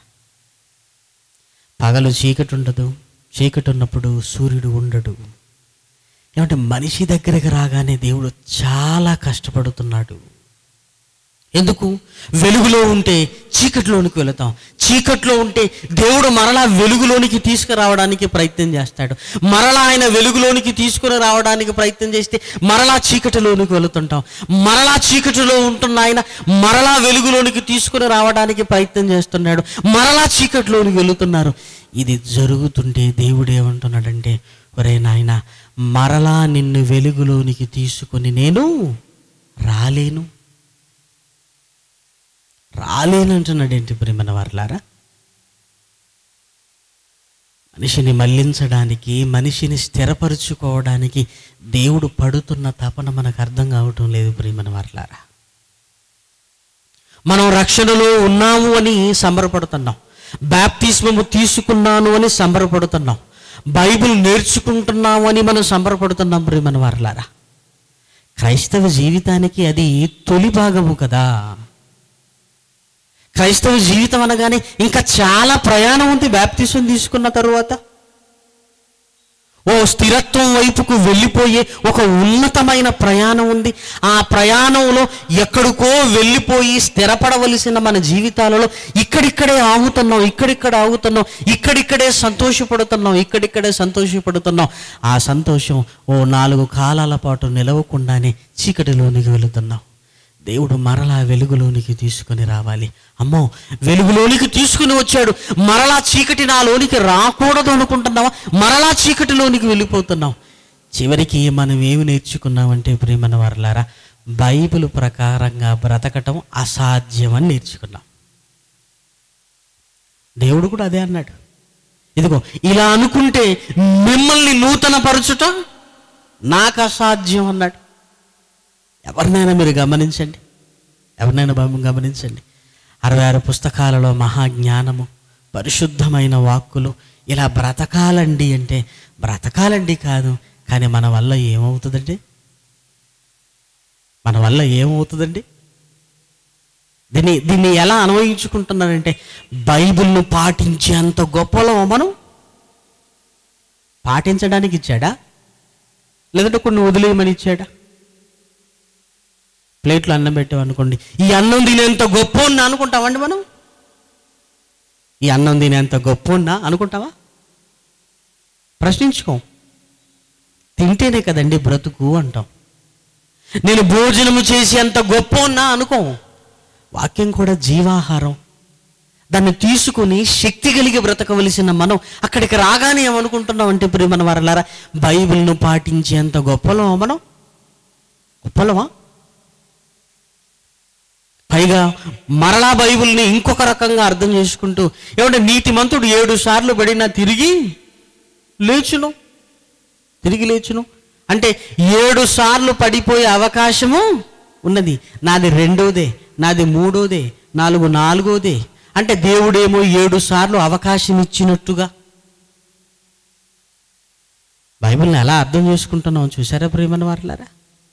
పగలు చీకటి ఉండదు చీకటి ఉన్నప్పుడు సూర్యుడు ఉండడు ఏమంటే మనిషి దగ్గరకు రాగానే దేవుడు చాలా కష్టపడుతున్నాడు ఎందుకు వెలుగులో ఉంటే చీకటిలోనికి వెళతాం చీకట్లో ఉంటే దేవుడు మరలా వెలుగులోనికి తీసుకురావడానికి ప్రయత్నం చేస్తాడు మరలా ఆయన వెలుగులోనికి తీసుకుని రావడానికి ప్రయత్నం చేస్తే మరలా చీకటిలోనికి వెళుతుంటాం మరలా చీకటిలో ఉంటున్న ఆయన మరలా వెలుగులోనికి తీసుకుని రావడానికి ప్రయత్నం చేస్తున్నాడు మరలా చీకటిలోనికి వెళుతున్నారు ఇది జరుగుతుంటే దేవుడు ఏమంటున్నాడంటే ఒరే నాయన మరలా నిన్ను వెలుగులోనికి తీసుకొని నేను రాలేను రాలేనంటున్నాడు ఏంటి ప్రేమన వారలారా మనిషిని మళ్లించడానికి మనిషిని స్థిరపరుచుకోవడానికి దేవుడు పడుతున్న తపన మనకు అర్థం కావటం లేదు ప్రేమన వారలారా మనం రక్షణలో ఉన్నాము అని సంబరపడుతున్నాం బ్యాప్తిస్మము తీసుకున్నాను అని సంబరపడుతున్నాం బైబిల్ నేర్చుకుంటున్నాము అని మనం సంబరపడుతున్నాం ప్రేమన వారలారా క్రైస్తవ జీవితానికి అది తొలి భాగము కదా క్రైస్తవ జీవితం అనగానే ఇంకా చాలా ప్రయాణం ఉంది బ్యాప్తిసం తీసుకున్న తరువాత ఓ స్థిరత్వం వైపుకు వెళ్ళిపోయే ఒక ఉన్నతమైన ప్రయాణం ఉంది ఆ ప్రయాణంలో ఎక్కడికో వెళ్ళిపోయి స్థిరపడవలసిన మన జీవితాలలో ఇక్కడిక్కడే ఆగుతున్నాం ఇక్కడిక్కడ ఆగుతున్నాం ఇక్కడిక్కడే సంతోషపడుతున్నాం ఇక్కడిక్కడే సంతోషపడుతున్నాం ఆ సంతోషం ఓ నాలుగు కాలాల పాటు నిలవకుండానే చీకటిలోనికి వెళుతున్నాం దేవుడు మరలా వెలుగులోనికి తీసుకొని రావాలి అమ్మో వెలుగులోనికి తీసుకుని వచ్చాడు మరలా చీకటి నాలోనికి రాకూడదు అనుకుంటున్నావా మరలా చీకటిలోనికి వెళ్ళిపోతున్నాం చివరికి మనం ఏమి నేర్చుకున్నామంటే ప్రేమన వారలారా బైబిల్ ప్రకారంగా బ్రతకటం అసాధ్యమని నేర్చుకున్నాం దేవుడు కూడా అదే అన్నాడు ఇదిగో ఇలా అనుకుంటే మిమ్మల్ని నూతన పరచుట నాకు అసాధ్యం అన్నాడు ఎవరినైనా మీరు గమనించండి ఎవరినైనా బాబు గమనించండి అరవై ఆరు పుస్తకాలలో మహాజ్ఞానము పరిశుద్ధమైన వాక్కులు ఇలా బ్రతకాలండి అంటే బ్రతకాలండి కాదు కానీ మన వల్ల ఏమవుతుందండి మన వల్ల ఏమవుతుందండి దీన్ని దీన్ని ఎలా అన్వయించుకుంటున్నారంటే బైబిల్ను పాటించేంత గొప్పలో మనం పాటించడానికి ఇచ్చాడా లేదంటే కొన్ని వదిలేయమని ఇచ్చాడా ప్లేట్లో అన్నం పెట్టామనుకోండి ఈ అన్నం తినేంత గొప్ప ఉన్నా అనుకుంటామండి మనం ఈ అన్నం తినేంత గొప్ప ఉన్నా అనుకుంటావా ప్రశ్నించుకో తింటేనే కదండి బ్రతుకు అంటాం నేను భోజనము చేసి అంత గొప్ప ఉన్నా అనుకో వాక్యం కూడా జీవాహారం దాన్ని తీసుకుని శక్తి కలిగి బ్రతకవలసిన మనం అక్కడికి రాగానే ఏమనుకుంటున్నాం అంటే ప్రియమన వారలారా బైబిల్ను పాటించేంత గొప్పలో మనం గొప్పలమా పైగా మరలా బైబిల్ని ఇంకొక రకంగా అర్థం చేసుకుంటూ ఏమంటే నీతిమంతుడు ఏడు సార్లు పడినా తిరిగి లేచును తిరిగి లేచును అంటే ఏడు సార్లు పడిపోయే అవకాశము ఉన్నది నాది రెండోదే నాది మూడోదే నాలుగు నాలుగోదే అంటే దేవుడేమో ఏడు సార్లు అవకాశం ఇచ్చినట్టుగా బైబిల్ని ఎలా అర్థం చేసుకుంటున్నాం చూసారా ప్రేమని వారులారా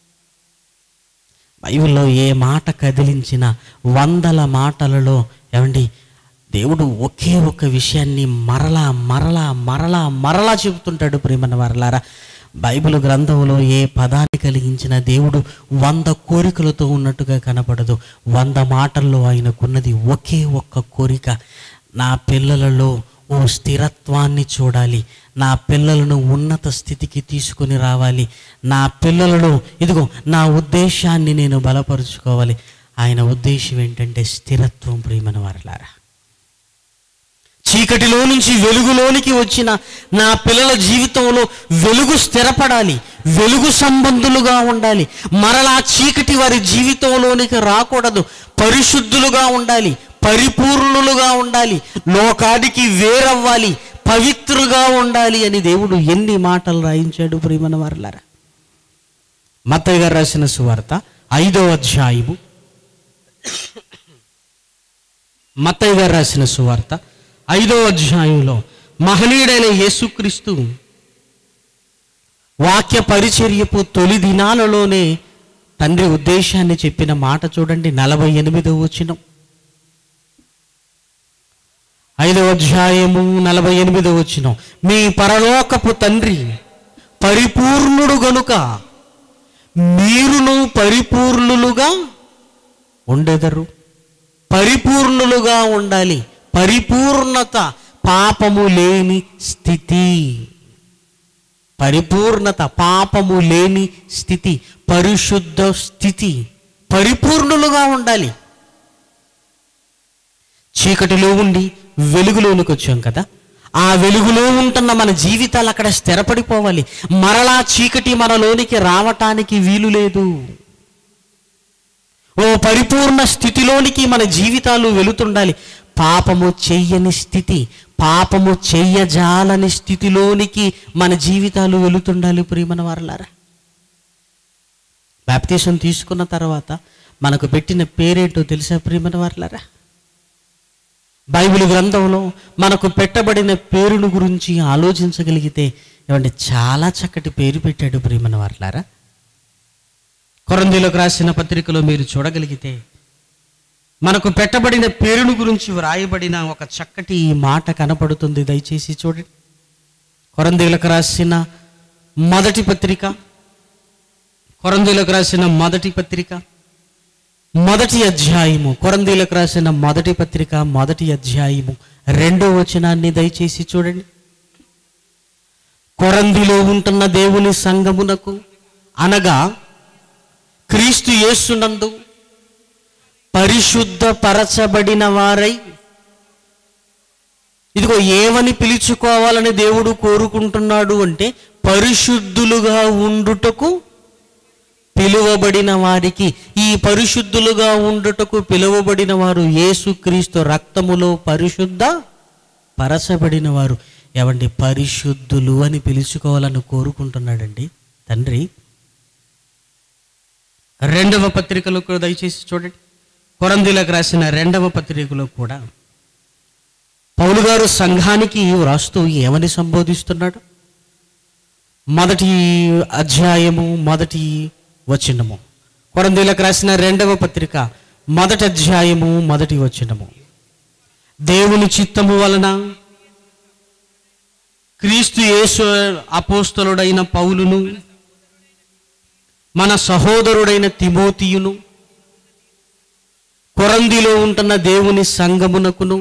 బైబిల్లో ఏ మాట కదిలించినా వందల మాటలలో ఏమండి దేవుడు ఒకే ఒక విషయాన్ని మరలా మరలా మరలా మరలా చెబుతుంటాడు ప్రేమన వారలారా బైబిల్ గ్రంథంలో ఏ పదాన్ని కలిగించిన దేవుడు వంద కోరికలతో ఉన్నట్టుగా కనపడదు వంద మాటల్లో ఆయనకున్నది ఒకే ఒక్క కోరిక నా పిల్లలలో ఓ స్థిరత్వాన్ని చూడాలి నా పిల్లలను ఉన్నత స్థితికి తీసుకొని రావాలి నా పిల్లలను ఇదిగో నా ఉద్దేశాన్ని నేను బలపరుచుకోవాలి ఆయన ఉద్దేశం ఏంటంటే స్థిరత్వం ప్రియమైన వారలారా చీకటిలో నుంచి వెలుగులోనికి వచ్చిన నా పిల్లల జీవితంలో వెలుగు స్థిరపడాలి వెలుగు సంబంధులుగా ఉండాలి మరలా చీకటి వారి జీవితంలోనికి రాకూడదు పరిశుద్ధులుగా ఉండాలి పరిపూర్ణులుగా ఉండాలి లోకానికి వేరవ్వాలి పవిత్రుగా ఉండాలి అని దేవుడు ఎన్ని మాటలు రాయించాడు ప్రియమన వారలారా మత్తయ్య గారు రాసిన సువార్త ఐదో అధ్యాయము మత్తయ్య గారు రాసిన సువార్త ఐదో అధ్యాయంలో మహనీయుడైన యేసుక్రీస్తు వాక్య పరిచర్యపు తొలి దినాలలోనే తండ్రి ఉద్దేశాన్ని చెప్పిన మాట చూడండి నలభై ఎనిమిదో వచ్చిన ఐదవ అధ్యాయము నలభై ఎనిమిదో వచ్చిన మీ పరలోకపు తండ్రి పరిపూర్ణుడు గనుక మీరును పరిపూర్ణులుగా ఉండెదరు పరిపూర్ణులుగా ఉండాలి పరిపూర్ణత పాపము లేని స్థితి పరిపూర్ణత పాపము లేని స్థితి పరిశుద్ధ స్థితి పరిపూర్ణులుగా ఉండాలి చీకటిలో ఉండి వెలుగులోనికి వచ్చాం కదా ఆ వెలుగులో ఉంటున్న మన జీవితాలు అక్కడ స్థిరపడిపోవాలి మరలా చీకటి మనలోనికి రావటానికి వీలు లేదు ఓ పరిపూర్ణ స్థితిలోనికి మన జీవితాలు వెళుతుండాలి పాపము చెయ్యని స్థితి పాపము చెయ్యజాలని స్థితిలోనికి మన జీవితాలు వెళుతుండాలి ప్రియమన వారలారా బాప్తీసం తీసుకున్న తర్వాత మనకు పెట్టిన పేరేంటో తెలుసా ప్రియమన వారలారా బైబిల్ గ్రంథంలో మనకు పెట్టబడిన పేరును గురించి ఆలోచించగలిగితే ఏమంటే చాలా చక్కటి పేరు పెట్టాడు ప్రియమన వారలారా కొరందీలకు రాసిన పత్రికలో మీరు చూడగలిగితే మనకు పెట్టబడిన పేరును గురించి వ్రాయబడిన ఒక చక్కటి మాట కనపడుతుంది దయచేసి చూడండి కొరందీలకు రాసిన మొదటి పత్రిక కొరందీలకు రాసిన మొదటి పత్రిక మొదటి అధ్యాయము కొరందీలకు రాసిన మొదటి పత్రిక మొదటి అధ్యాయము రెండో వచనాన్ని దయచేసి చూడండి కొరందిలో ఉంటున్న దేవుని సంగమునకు అనగా క్రీస్తు యేసునందు పరిశుద్ధపరచబడిన వారై ఇదిగో ఏమని పిలుచుకోవాలని దేవుడు కోరుకుంటున్నాడు అంటే పరిశుద్ధులుగా ఉండుటకు పిలువబడిన వారికి ఈ పరిశుద్ధులుగా ఉండుటకు పిలువబడిన వారు యేసుక్రీస్తు రక్తములో పరిశుద్ధ పరచబడిన వారు ఏమండి పరిశుద్ధులు అని పిలుచుకోవాలని కోరుకుంటున్నాడండి తండ్రి రెండవ పత్రికలో కూడా దయచేసి చూడండి కొరందీలకు రాసిన రెండవ పత్రికలో కూడా పౌలు గారు సంఘానికి వ్రాస్తూ ఏమని సంబోధిస్తున్నాడు మొదటి అధ్యాయము మొదటి వచనము కొరందీలకు రాసిన రెండవ పత్రిక మొదటి అధ్యాయము మొదటి వచనము దేవుని చిత్తము వలన క్రీస్తు యేసు అపోస్తలుడైన పౌలును మన సహోదరుడైన తిమోతియును కొరందిలో ఉంటున్న దేవుని సంగమునకును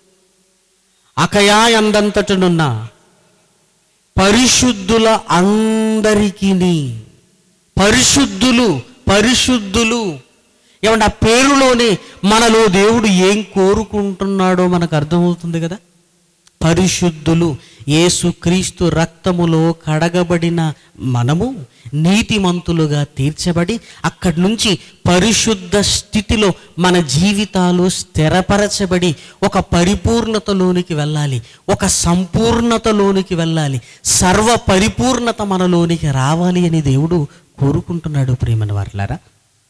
అకయా అందంతటనున్న పరిశుద్ధుల అందరికీ పరిశుద్ధులు పరిశుద్ధులు ఏమంటే ఆ పేరులోనే మనలో దేవుడు ఏం కోరుకుంటున్నాడో మనకు అర్థమవుతుంది కదా పరిశుద్ధులు యేసుక్రీస్తు రక్తములో కడగబడిన మనము నీతిమంతులుగా తీర్చబడి అక్కడి నుంచి పరిశుద్ధ స్థితిలో మన జీవితాలు స్థిరపరచబడి ఒక పరిపూర్ణతలోనికి వెళ్ళాలి ఒక సంపూర్ణతలోనికి వెళ్ళాలి సర్వ పరిపూర్ణత మనలోనికి రావాలి అని దేవుడు కోరుకుంటున్నాడు ప్రేమని వారులారా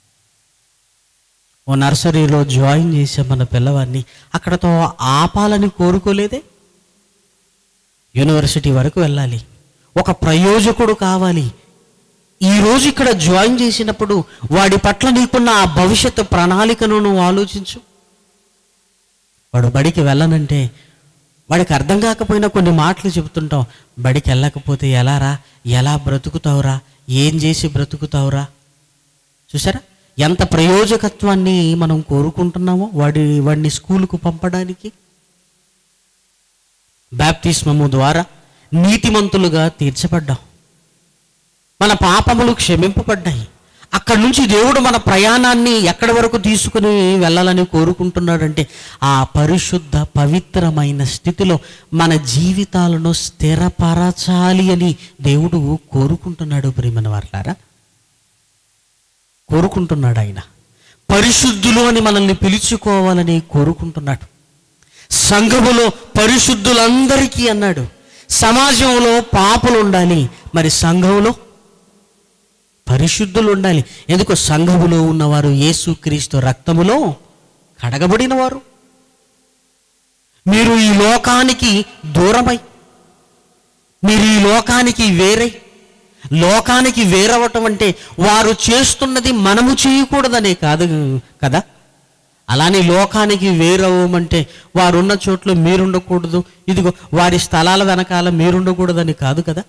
ఓ నర్సరీలో జాయిన్ చేసే మన పిల్లవాడిని అక్కడతో ఆపాలని కోరుకోలేదే యూనివర్సిటీ వరకు వెళ్ళాలి ఓ ఒక ప్రయోజకుడు కావాలి ఈ రోజు ఇక్కడ జాయిన్ చేసినప్పుడు వాడి పట్ల నీకున్న ఆ భవిష్యత్తు ప్రణాళికను నువ్వు ఆలోచించు వాడు బడికి వెళ్ళనంటే వాడికి అర్థం కాకపోయినా కొన్ని మాటలు చెబుతుంటాం బడికి వెళ్ళకపోతే ఎలారా ఎలా బ్రతుకుతావురా ఏం చేసి బ్రతుకుతావురా చూసారా ఎంత ప్రయోజకత్వాన్ని మనం కోరుకుంటున్నామో వాడి వాడిని స్కూలుకు పంపడానికి బ్యాప్తిస్మము ద్వారా నీతిమంతులుగా తీర్చబడ్డాం మన పాపములు క్షమింపబడ్డాయి అక్కడి నుంచి దేవుడు మన ప్రయాణాన్ని ఎక్కడి వరకు తీసుకుని వెళ్ళాలని కోరుకుంటున్నాడంటే ఆ పరిశుద్ధ పవిత్రమైన స్థితిలో మన జీవితాలను స్థిరపరచాలి అని దేవుడు కోరుకుంటున్నాడు ప్రియమైన వారులారా కోరుకుంటున్నాడు ఆయన పరిశుద్ధులు అని మనల్ని పిలుచుకోవాలని కోరుకుంటున్నాడు సంఘములో పరిశుద్ధులందరికీ అన్నాడు సమాజంలో పాపులు ఉండాలి మరి సంఘంలో పరిశుద్ధులు ఉండాలి ఎందుకు సంఘములో ఉన్నవారు యేసుక్రీస్తు రక్తములో కడగబడిన వారు మీరు ఈ లోకానికి దూరమై మీరు ఈ లోకానికి వేరై లోకానికి వేరవటం అంటే వారు చేస్తున్నది మనము చేయకూడదనే కాదు కదా అలానే లోకానికి వేరవ్వమంటే వారు ఉన్న చోట్ల మీరుండకూడదు ఇదిగో వారి స్థలాల వెనకాల మీరుండకూడదని కాదు కదా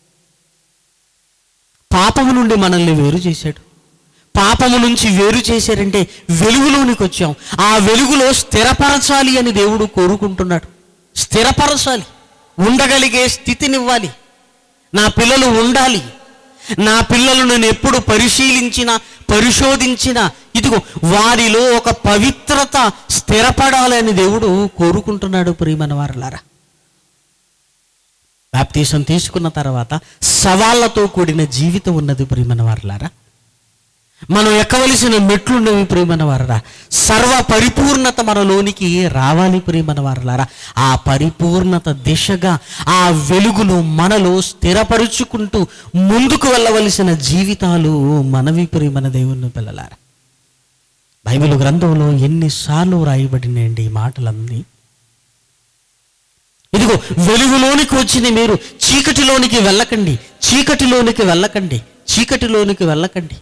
పాపము నుండి మనల్ని వేరు చేశాడు పాపము నుంచి వేరు చేశారంటే వెలుగులోనికి వచ్చాం ఆ వెలుగులో స్థిరపరచాలి అని దేవుడు కోరుకుంటున్నాడు స్థిరపరచాలి ఉండగలిగే స్థితినివ్వాలి నా పిల్లలు ఉండాలి నా పిల్లలు నేను ఎప్పుడు పరిశీలించిన పరిశోధించిన ఇదిగో వారిలో ఒక పవిత్రత స్థిరపడాలని దేవుడు కోరుకుంటున్నాడు ప్రియమైన వారలారా బాప్తీసం తీసుకున్న తర్వాత సవాళ్లతో కూడిన జీవితం ఉన్నది ప్రియమైన వారలారా మనం ఎక్కవలసిన మెట్లున్నవి ప్రియమైన వారరా సర్వ పరిపూర్ణత మనలోనికి రావాలి ప్రియమైన వారలారా ఆ పరిపూర్ణత దిశగా ఆ వెలుగును మనలో స్థిరపరుచుకుంటూ ముందుకు వెళ్ళవలసిన జీవితాలు మనవి ప్రియమైన దేవుని పిల్లలారా బైబిల్ గ్రంథంలో ఎన్నిసార్లు రాయబడినాయండి ఈ మాటలన్నీ ఇదిగో వెలుగులోనికి వచ్చిన మీరు చీకటిలోనికి వెళ్ళకండి చీకటిలోనికి వెళ్ళకండి చీకటిలోనికి వెళ్ళకండి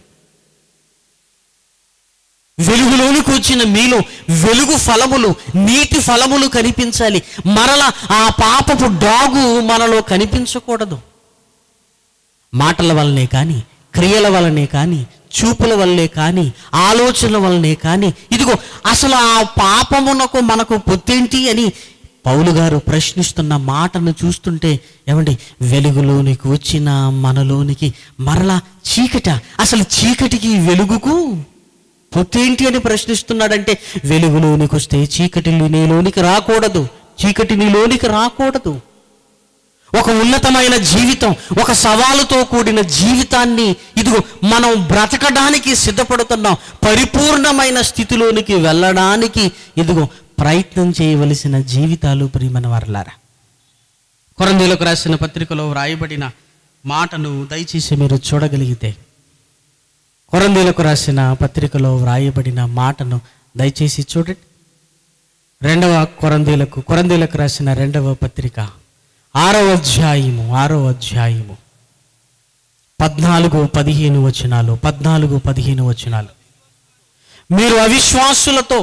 వెలుగులోనికి వచ్చిన మీలో వెలుగు ఫలములు నీటి ఫలములు కనిపించాలి మరల ఆ పాపపు డాగు మనలో కనిపించకూడదు మాటల వల్లనే కానీ క్రియల వల్లనే కానీ చూపుల వల్లే కానీ ఆలోచనల వల్లనే కానీ ఇదిగో అసలు ఆ పాపమునకు మనకు పొత్తేంటి అని పౌలు గారు ప్రశ్నిస్తున్న మాటను చూస్తుంటే ఏమండి వెలుగులోనికి వచ్చిన మనలోనికి మరలా చీకట అసలు చీకటికి వెలుగుకు పొత్తేంటి అని ప్రశ్నిస్తున్నాడంటే వెలుగులోనికి వస్తే చీకటి నీలోనికి రాకూడదు చీకటి నీలోనికి రాకూడదు ఒక ఉన్నతమైన జీవితం ఒక సవాలుతో కూడిన జీవితాన్ని ఇదిగో మనం బ్రతకడానికి సిద్ధపడుతున్నాం పరిపూర్ణమైన స్థితిలోనికి వెళ్ళడానికి ఇదిగో ప్రయత్నం చేయవలసిన జీవితాలు ప్రియమైన వారలారా కొరందీలకు రాసిన పత్రికలో వ్రాయబడిన మాటను దయచేసి మీరు చూడగలిగితే కొరందీలకు రాసిన పత్రికలో వ్రాయబడిన మాటను దయచేసి చూడండి రెండవ కొరందీలకు కొరందీలకు రాసిన రెండవ పత్రిక ఆరవ అధ్యాయము ఆరవ అధ్యాయము పద్నాలుగు పదిహేను వచనాలు పద్నాలుగు పదిహేను వచనాలు మీరు అవిశ్వాసులతో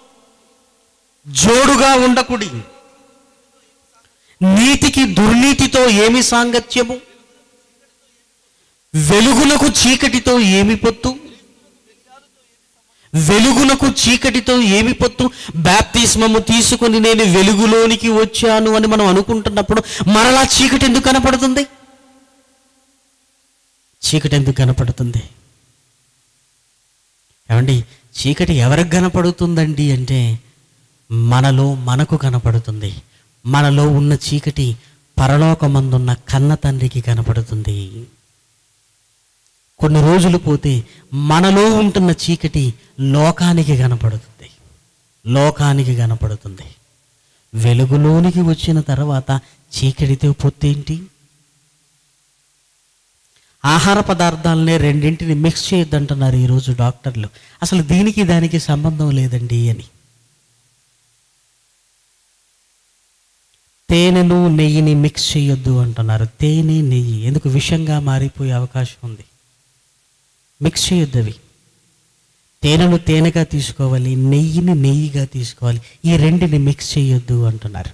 జోడుగా ఉండకుడి నీతికి దుర్నీతితో ఏమి సాంగత్యము వెలుగునకు చీకటితో ఏమి పొత్తు వెలుగునకు చీకటితో ఏమి పొత్తు బ్యాప్తిస్మము తీసుకుని నేను వెలుగులోనికి వచ్చాను అని మనం అనుకుంటున్నప్పుడు మరలా చీకటి ఎందుకు కనపడుతుంది చీకటి ఎందుకు కనపడుతుంది ఏమండి చీకటి ఎవరికి కనపడుతుందండి అంటే మనలో మనకు కనపడుతుంది మనలో ఉన్న చీకటి పరలోకమందున్న కన్న తండ్రికి కనపడుతుంది కొన్ని రోజులు పోతే మనలో ఉంటున్న చీకటి లోకానికి కనపడుతుంది లోకానికి కనపడుతుంది వెలుగులోనికి వచ్చిన తర్వాత చీకటితో పొత్తేంటి ఆహార పదార్థాలనే రెండింటిని మిక్స్ చేయొద్దంటున్నారు ఈరోజు డాక్టర్లు అసలు దీనికి దానికి సంబంధం లేదండి అని తేనెను నెయ్యిని మిక్స్ చేయొద్దు అంటున్నారు తేనె నెయ్యి ఎందుకు విషంగా మారిపోయే అవకాశం ఉంది మిక్స్ చేయొద్దు అవి తేనెను తేనెగా తీసుకోవాలి నెయ్యిని నెయ్యిగా తీసుకోవాలి ఈ రెండిని మిక్స్ చేయొద్దు అంటున్నారు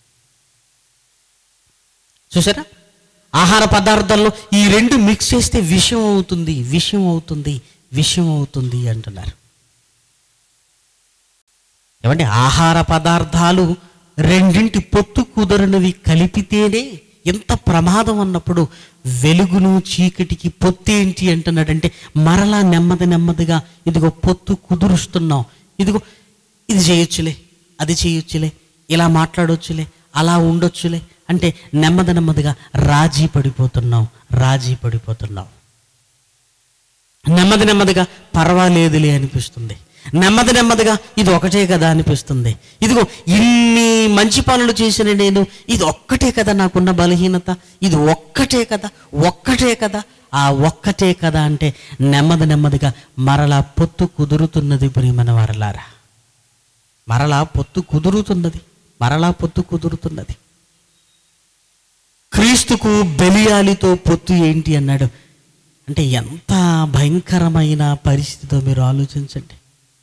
చూసారా ఆహార పదార్థాల్లో ఈ రెండు మిక్స్ చేస్తే విషం అవుతుంది విషం అవుతుంది విషం అవుతుంది అంటున్నారు ఏమంటే ఆహార పదార్థాలు రెండింటి పొత్తు కుదరనివి కలిపితేనే ఎంత ప్రమాదం అన్నప్పుడు వెలుగును చీకటికి పొత్తు ఏంటి అంటున్నాడంటే మరలా నెమ్మది నెమ్మదిగా ఇదిగో పొత్తు కుదురుస్తున్నాం ఇదిగో ఇది చేయొచ్చులే అది చేయొచ్చులే ఇలా మాట్లాడొచ్చులే అలా ఉండొచ్చులే అంటే నెమ్మది నెమ్మదిగా రాజీ పడిపోతున్నాం రాజీ పడిపోతున్నాం నెమ్మది నెమ్మదిగా పర్వాలేదులే అనిపిస్తుంది నెమ్మది నెమ్మదిగా ఇది ఒకటే కదా అనిపిస్తుంది ఇదిగో ఇన్ని మంచి పనులు చేసిన నేను ఇది ఒక్కటే కదా నాకున్న బలహీనత ఇది ఒక్కటే కదా ఒక్కటే కదా ఆ ఒక్కటే కదా అంటే నెమ్మది నెమ్మదిగా మరలా పొత్తు కుదురుతున్నది ప్రియమైన వారలారా మరలా పొత్తు కుదురుతున్నది మరలా పొత్తు కుదురుతున్నది క్రీస్తుకు బెలియాలితో పొత్తు ఏంటి అన్నాడు అంటే ఎంత భయంకరమైన పరిస్థితితో మీరు ఆలోచించండి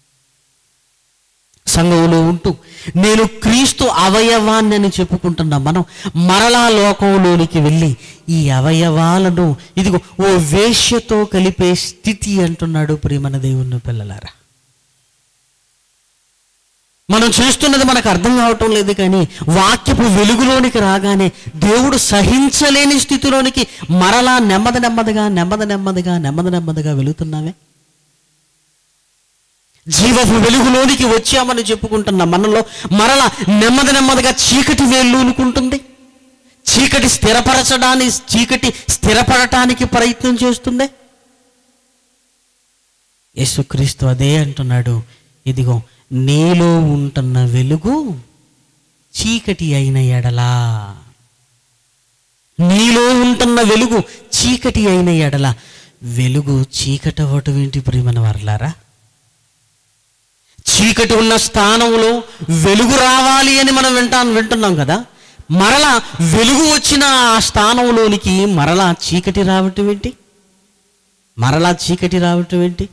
సంఘంలో ఉంటూ నేను క్రీస్తు అవయవాన్ని అని చెప్పుకుంటున్నా మనం మరలా లోకంలోనికి వెళ్ళి ఈ అవయవాలను ఇదిగో ఓ వేష్యతో కలిపే స్థితి అంటున్నాడు ప్రియమన దేవుని పిల్లలారా మనం చూస్తున్నది మనకు అర్థం కావటం లేదు కానీ వాక్యపు వెలుగులోనికి రాగానే దేవుడు సహించలేని స్థితిలోనికి మరలా నెమ్మది నెమ్మదిగా నెమ్మది నెమ్మదిగా నెమ్మది నెమ్మదిగా వెళుతున్నామే జీవపు వెలుగులోనికి వచ్చామని చెప్పుకుంటున్న మనలో మరలా నెమ్మది నెమ్మదిగా చీకటి వేళ్ళూనుకుంటుంది చీకటి స్థిరపరచడానికి చీకటి స్థిరపడటానికి ప్రయత్నం చేస్తుంది యేసుక్రీస్తు అదే అంటున్నాడు ఇదిగో నీలో ఉంటున్న వెలుగు చీకటి అయిన ఎడలా నీలో ఉంటున్న వెలుగు చీకటి అయిన ఎడల వెలుగు చీకటవటం ఏంటి ప్రియమైన వర్లారా చీకటి ఉన్న స్థానంలో వెలుగు రావాలి అని మనం వింటాం వింటున్నాం కదా మరలా వెలుగు వచ్చిన ఆ స్థానంలోనికి మరలా చీకటి రావటం ఏంటి మరలా చీకటి రావటం ఏంటి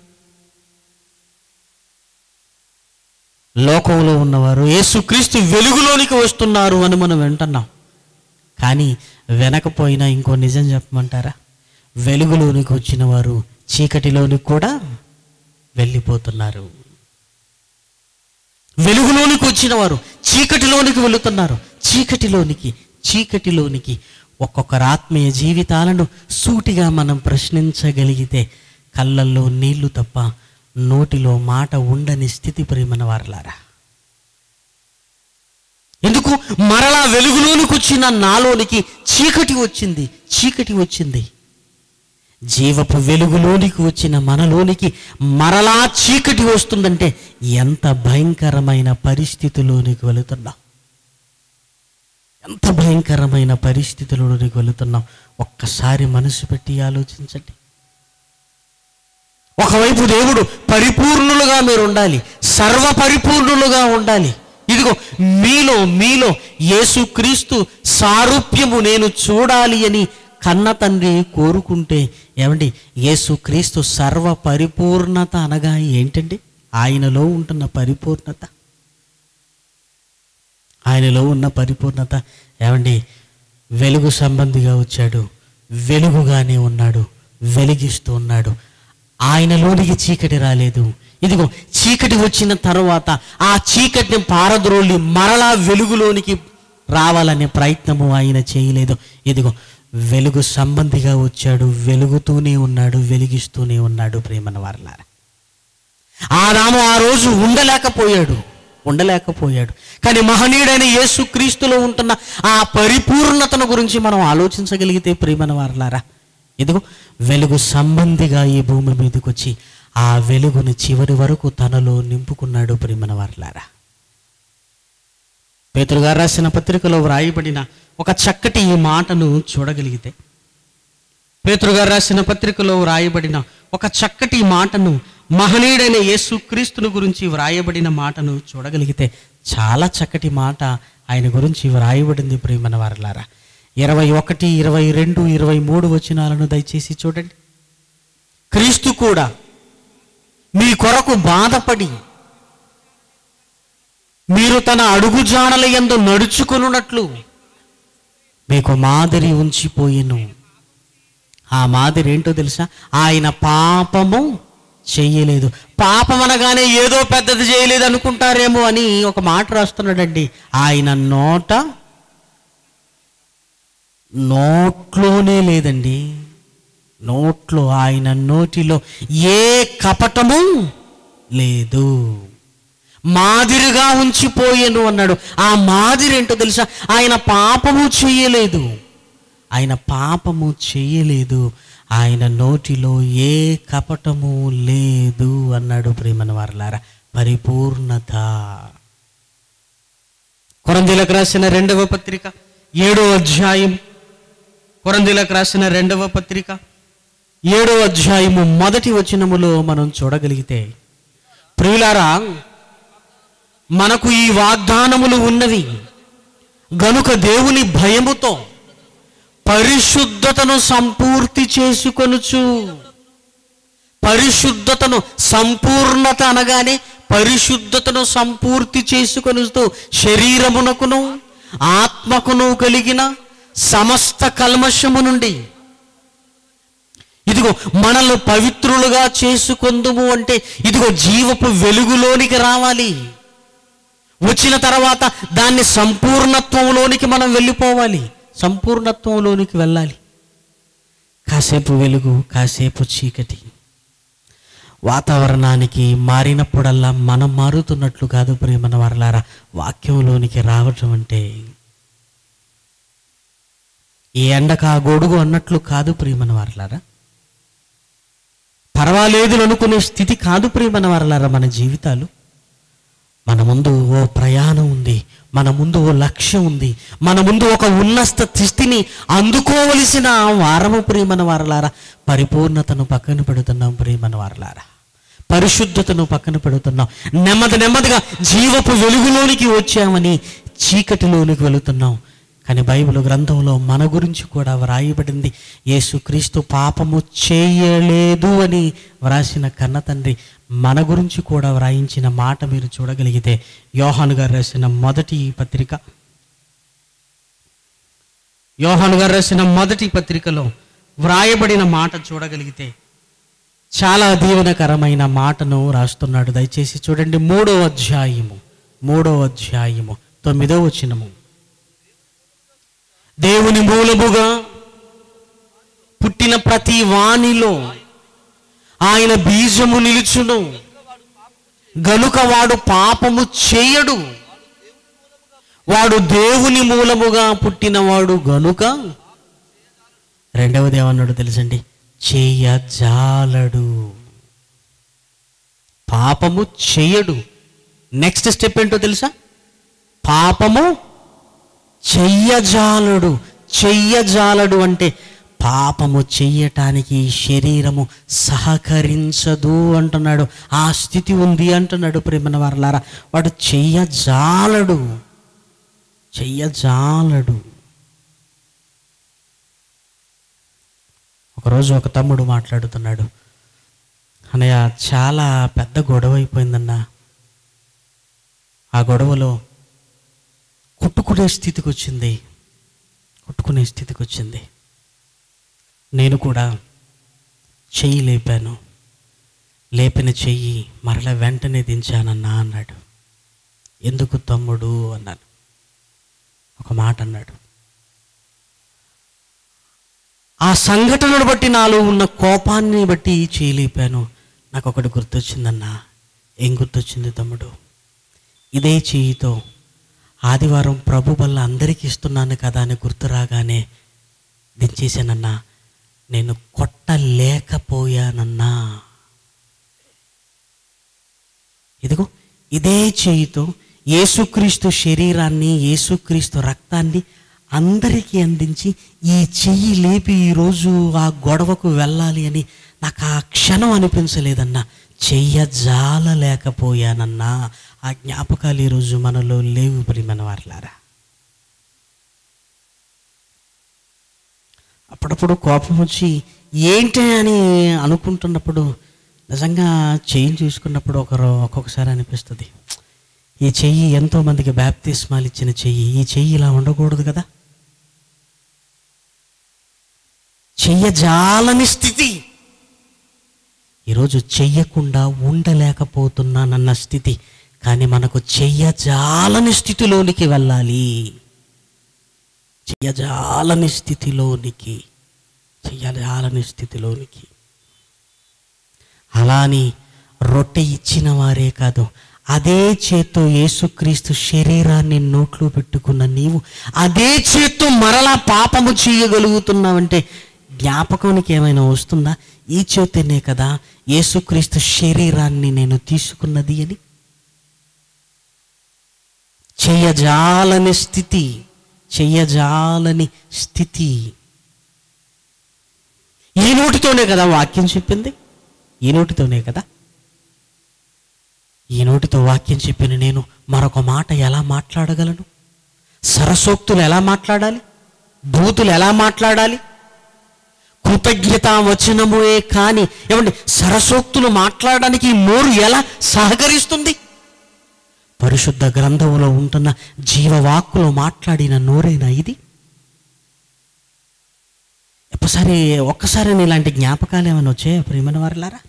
లోకంలో ఉన్నవారు యేసుక్రీస్తు వెలుగులోనికి వస్తున్నారు అని మనం వింటున్నాం కానీ వెనకపోయినా ఇంకో నిజం చెప్పమంటారా వెలుగులోనికి వచ్చిన వారు చీకటిలోనికి కూడా వెళ్ళిపోతున్నారు వెలుగులోనికి వచ్చిన వారు చీకటిలోనికి వెళుతున్నారు చీకటిలోనికి చీకటిలోనికి ఒక్కొక్కరు ఆత్మీయ జీవితాలను సూటిగా మనం ప్రశ్నించగలిగితే కళ్ళల్లో నీళ్లు తప్ప నోటిలో మాట ఉండని స్థితి ప్రేమన వారలారా ఎందుకు మరలా వెలుగులోనికి వచ్చిన నాలోనికి చీకటి వచ్చింది చీకటి వచ్చింది జీవపు వెలుగులోనికి వచ్చిన మనలోనికి మరలా చీకటి వస్తుందంటే ఎంత భయంకరమైన పరిస్థితిలోనికి వెళుతున్నాం ఎంత భయంకరమైన పరిస్థితులలోనికి వెళుతున్నాం ఒక్కసారి మనసు పెట్టి ఆలోచించండి ఒకవైపు దేవుడు పరిపూర్ణులుగా మీరు ఉండాలి సర్వ పరిపూర్ణులుగా ఉండాలి ఇదిగో మీలో మీలో యేసుక్రీస్తు సారూప్యము నేను చూడాలి అని కన్న తండ్రి కోరుకుంటే ఏమండి యేసుక్రీస్తు సర్వ పరిపూర్ణత అనగా ఏంటండి ఆయనలో ఉంటున్న పరిపూర్ణత ఆయనలో ఉన్న పరిపూర్ణత ఏమండి వెలుగు సంబంధిగా వచ్చాడు వెలుగుగానే ఉన్నాడు వెలిగిస్తూ ఉన్నాడు ఆయనలోనికి చీకటి రాలేదు ఇదిగో చీకటి వచ్చిన తర్వాత ఆ చీకటిని పారద్రోలి మరలా వెలుగులోనికి రావాలనే ప్రయత్నము ఆయన చేయలేదు ఇదిగో వెలుగు సంబంధిగా వచ్చాడు వెలుగుతూనే ఉన్నాడు వెలిగిస్తూనే ఉన్నాడు ప్రేమన వారలారా ఆదాము ఆ రోజు ఉండలేకపోయాడు ఉండలేకపోయాడు కానీ మహనీయుడైన యేసు క్రీస్తులో ఉంటున్న ఆ పరిపూర్ణతను గురించి మనం ఆలోచించగలిగితే ప్రియమైన వారలారా ఇదిగో వెలుగు సంబంధిగా ఈ భూమి మీదకి వచ్చి ఆ వెలుగుని చివరి వరకు తనలో నింపుకున్నాడు ప్రియమైన వారలారా పేతురు గారు రాసిన పత్రికలో వ్రాయబడిన ఒక చక్కటి ఈ మాటను చూడగలిగితే పేతురు గారు రాసిన పత్రికలో వ్రాయబడిన ఒక చక్కటి మాటను మహనీయుడైన యేసు క్రీస్తుని గురించి వ్రాయబడిన మాటను చూడగలిగితే చాలా చక్కటి మాట ఆయన గురించి వ్రాయబడింది ప్రియమైన వారలారా ఇరవై ఒకటి ఇరవై రెండు ఇరవై మూడు వచనాలను దయచేసి చూడండి క్రీస్తు కూడా మీ కొరకు బాధపడి మీరు తన అడుగుజాడల యందు నడుచుకున్నట్లు మీకు మాదిరి ఉంచిపోయెను ఆ మాదిరి ఏంటో తెలుసా ఆయన పాపము చెయ్యలేదు పాపం అనగానే ఏదో పెద్దది చేయలేదు అనుకుంటారేమో అని ఒక మాట రాస్తున్నాడండి ఆయన నోట నోట్లోనే లేదండి నోట్లో ఆయన నోటిలో ఏ కపటము లేదు మాదిరిగా ఉంచిపోయాను అన్నాడు ఆ మాదిరి ఏంటో తెలుసా ఆయన పాపము చెయ్యలేదు ఆయన పాపము చెయ్యలేదు ఆయన నోటిలో ఏ కపటము లేదు అన్నాడు ప్రేమన వారలారా పరిపూర్ణత కొరందీలకు రాసిన రెండవ పత్రిక ఏడో అధ్యాయం కొరందీలకు రాసిన రెండవ పత్రిక ఏడో అధ్యాయము మొదటి వచనములో మనం చూడగలిగితే ప్రియులారా మనకు ఈ వాగ్దానములు ఉన్నవి గనుక దేవుని భయముతో పరిశుద్ధతను సంపూర్తి చేసుకొనుచు పరిశుద్ధతను సంపూర్ణత అనగానే పరిశుద్ధతను సంపూర్తి చేసుకొనుతూ శరీరమునకును ఆత్మకును కలిగిన సమస్త కల్మషము నుండి ఇదిగో మనల్ని పవిత్రులుగా చేసుకొందుము అంటే ఇదిగో జీవపు వెలుగులోనికి రావాలి వచ్చిన తర్వాత దాన్ని సంపూర్ణత్వంలోనికి మనం వెళ్ళిపోవాలి సంపూర్ణత్వంలోనికి వెళ్ళాలి కాసేపు వెలుగు కాసేపు చీకటి వాతావరణానికి మారినప్పుడల్లా మనం మారుతున్నట్లు కాదు ప్రేమన వారలారా వాక్యంలోనికి రావటం అంటే ఈ ఎండక ఆ గొడుగు అన్నట్లు కాదు ప్రియమన వారలారా పర్వాలేదు అనుకునే స్థితి కాదు ప్రియమన వారలారా మన జీవితాలు మన ముందు ఓ ప్రయాణం ఉంది మన ముందు ఓ లక్ష్యం ఉంది మన ముందు ఒక ఉన్నత స్థితిని అందుకోవలసిన వారము ప్రియమన వారలారా పరిపూర్ణతను పక్కన పెడుతున్నాం ప్రియమన వారలారా పరిశుద్ధతను పక్కన పెడుతున్నాం నెమ్మది నెమ్మదిగా జీవపు వెలుగులోనికి వచ్చామని చీకటిలోనికి వెళుతున్నాం కానీ బైబిల్ గ్రంథంలో మన గురించి కూడా వ్రాయబడింది యేసుక్రీస్తు పాపము చేయలేదు అని వ్రాసిన కన్న తండ్రి మన గురించి కూడా వ్రాయించిన మాట మీరు చూడగలిగితే యోహాను గారు రాసిన మొదటి పత్రిక యోహాను గారు రాసిన మొదటి పత్రికలో వ్రాయబడిన మాట చూడగలిగితే చాలా దీవెనకరమైన మాటను రాస్తున్నాడు దయచేసి చూడండి మూడో అధ్యాయము మూడో అధ్యాయము తొమ్మిదో వచనము దేవుని మూలముగా పుట్టిన ప్రతి వాణిలో ఆయన బీజము నిలుచును గనుక వాడు పాపము చేయడు వాడు దేవుని మూలముగా పుట్టినవాడు గనుక రెండవది ఏమన్నాడు తెలుసండి చేయజాలడు పాపము చేయడు నెక్స్ట్ స్టెప్ ఏంటో తెలుసా పాపము చెయ్యజాలడు చెయ్యజాలడు అంటే పాపము చెయ్యటానికి ఈ శరీరము సహకరించదు అంటున్నాడు ఆ స్థితి ఉంది అంటున్నాడు ప్రేమన వారలారా వాడు చెయ్యజాలడు చెయ్యజాలడు ఒకరోజు ఒక తమ్ముడు మాట్లాడుతున్నాడు అన్నయ్య చాలా పెద్ద గొడవ అయిపోయిందన్నా ఆ గొడవలో కొట్టుకునే స్థితికి వచ్చింది కొట్టుకునే స్థితికి వచ్చింది నేను కూడా చెయ్యి లేపాను లేపిన చెయ్యి మరల వెంటనే దించానన్నా అన్నాడు ఎందుకు తమ్ముడు అన్నాను ఒక మాట అన్నాడు ఆ సంఘటనను బట్టి నాలో ఉన్న కోపాన్ని బట్టి చేయలేపాను నాకు ఒకటి గుర్తొచ్చిందన్నా ఏం గుర్తొచ్చింది తమ్ముడు ఇదే చెయ్యితో ఆదివారం ప్రభు వల్ల అందరికీ ఇస్తున్నాను కదా అని గుర్తు రాగానే దించేశానన్నా నేను కొట్టలేకపోయానన్నా ఇదిగో ఇదే చేయితో యేసుక్రీస్తు శరీరాన్ని యేసుక్రీస్తు రక్తాన్ని అందరికీ అందించి ఈ చెయ్యి లేపి ఈరోజు ఆ గొడవకు వెళ్ళాలి అని నాకు ఆ క్షణం అనిపించలేదన్నా చెయ్యజాలలేకపోయానన్నా ఆ జ్ఞాపకాలు ఈరోజు మనలో లేవు ప్రియమైన వారలారా అప్పుడప్పుడు కోపం వచ్చి ఏంటి అని అనుకుంటున్నప్పుడు నిజంగా చెయ్యి చూసుకున్నప్పుడు ఒకరు ఒక్కొక్కసారి అనిపిస్తుంది ఈ చెయ్యి ఎంతో మందికి బ్యాప్తిస్మాలు ఇచ్చిన చెయ్యి ఈ చెయ్యి ఇలా ఉండకూడదు కదా చెయ్యజాలని స్థితి ఈరోజు చెయ్యకుండా ఉండలేకపోతున్నానన్న స్థితి కానీ మనకు చెయ్యజాలని స్థితిలోనికి వెళ్ళాలి చెయ్యజాలని స్థితిలోనికి చెయ్యజాలని స్థితిలోనికి అలా అని రొట్టె ఇచ్చిన వారే కాదు అదే చేత్తో యేసుక్రీస్తు శరీరాన్ని నోట్లో పెట్టుకున్న నీవు అదే చేత్తో మరలా పాపము చేయగలుగుతున్నావంటే జ్ఞాపకానికి ఏమైనా వస్తుందా ఈ చేతనే కదా యేసుక్రీస్తు శరీరాన్ని నేను తీసుకున్నది అని చెయ్యజాలని స్థితి చెయ్యజాలని స్థితి ఈ నోటితోనే కదా వాక్యం చెప్పింది ఈ నోటితోనే కదా ఈ నోటితో వాక్యం చెప్పిన నేను మరొక మాట ఎలా మాట్లాడగలను సరసోక్తులు ఎలా మాట్లాడాలి బూతులు ఎలా మాట్లాడాలి కృతజ్ఞత వచనముయే కాని ఏమండి సరసోక్తులు మాట్లాడడానికి ఈ నోరు ఎలా సహకరిస్తుంది పరిశుద్ధ గ్రంథంలో ఉంటున్న జీవవాక్కులో మాట్లాడిన నోరేనా ఇది ఒక్కసారి ఒక్కసారి ఇలాంటి జ్ఞాపకాలు ఏమైనా వచ్చాయా ప్రియమైన వారిలారా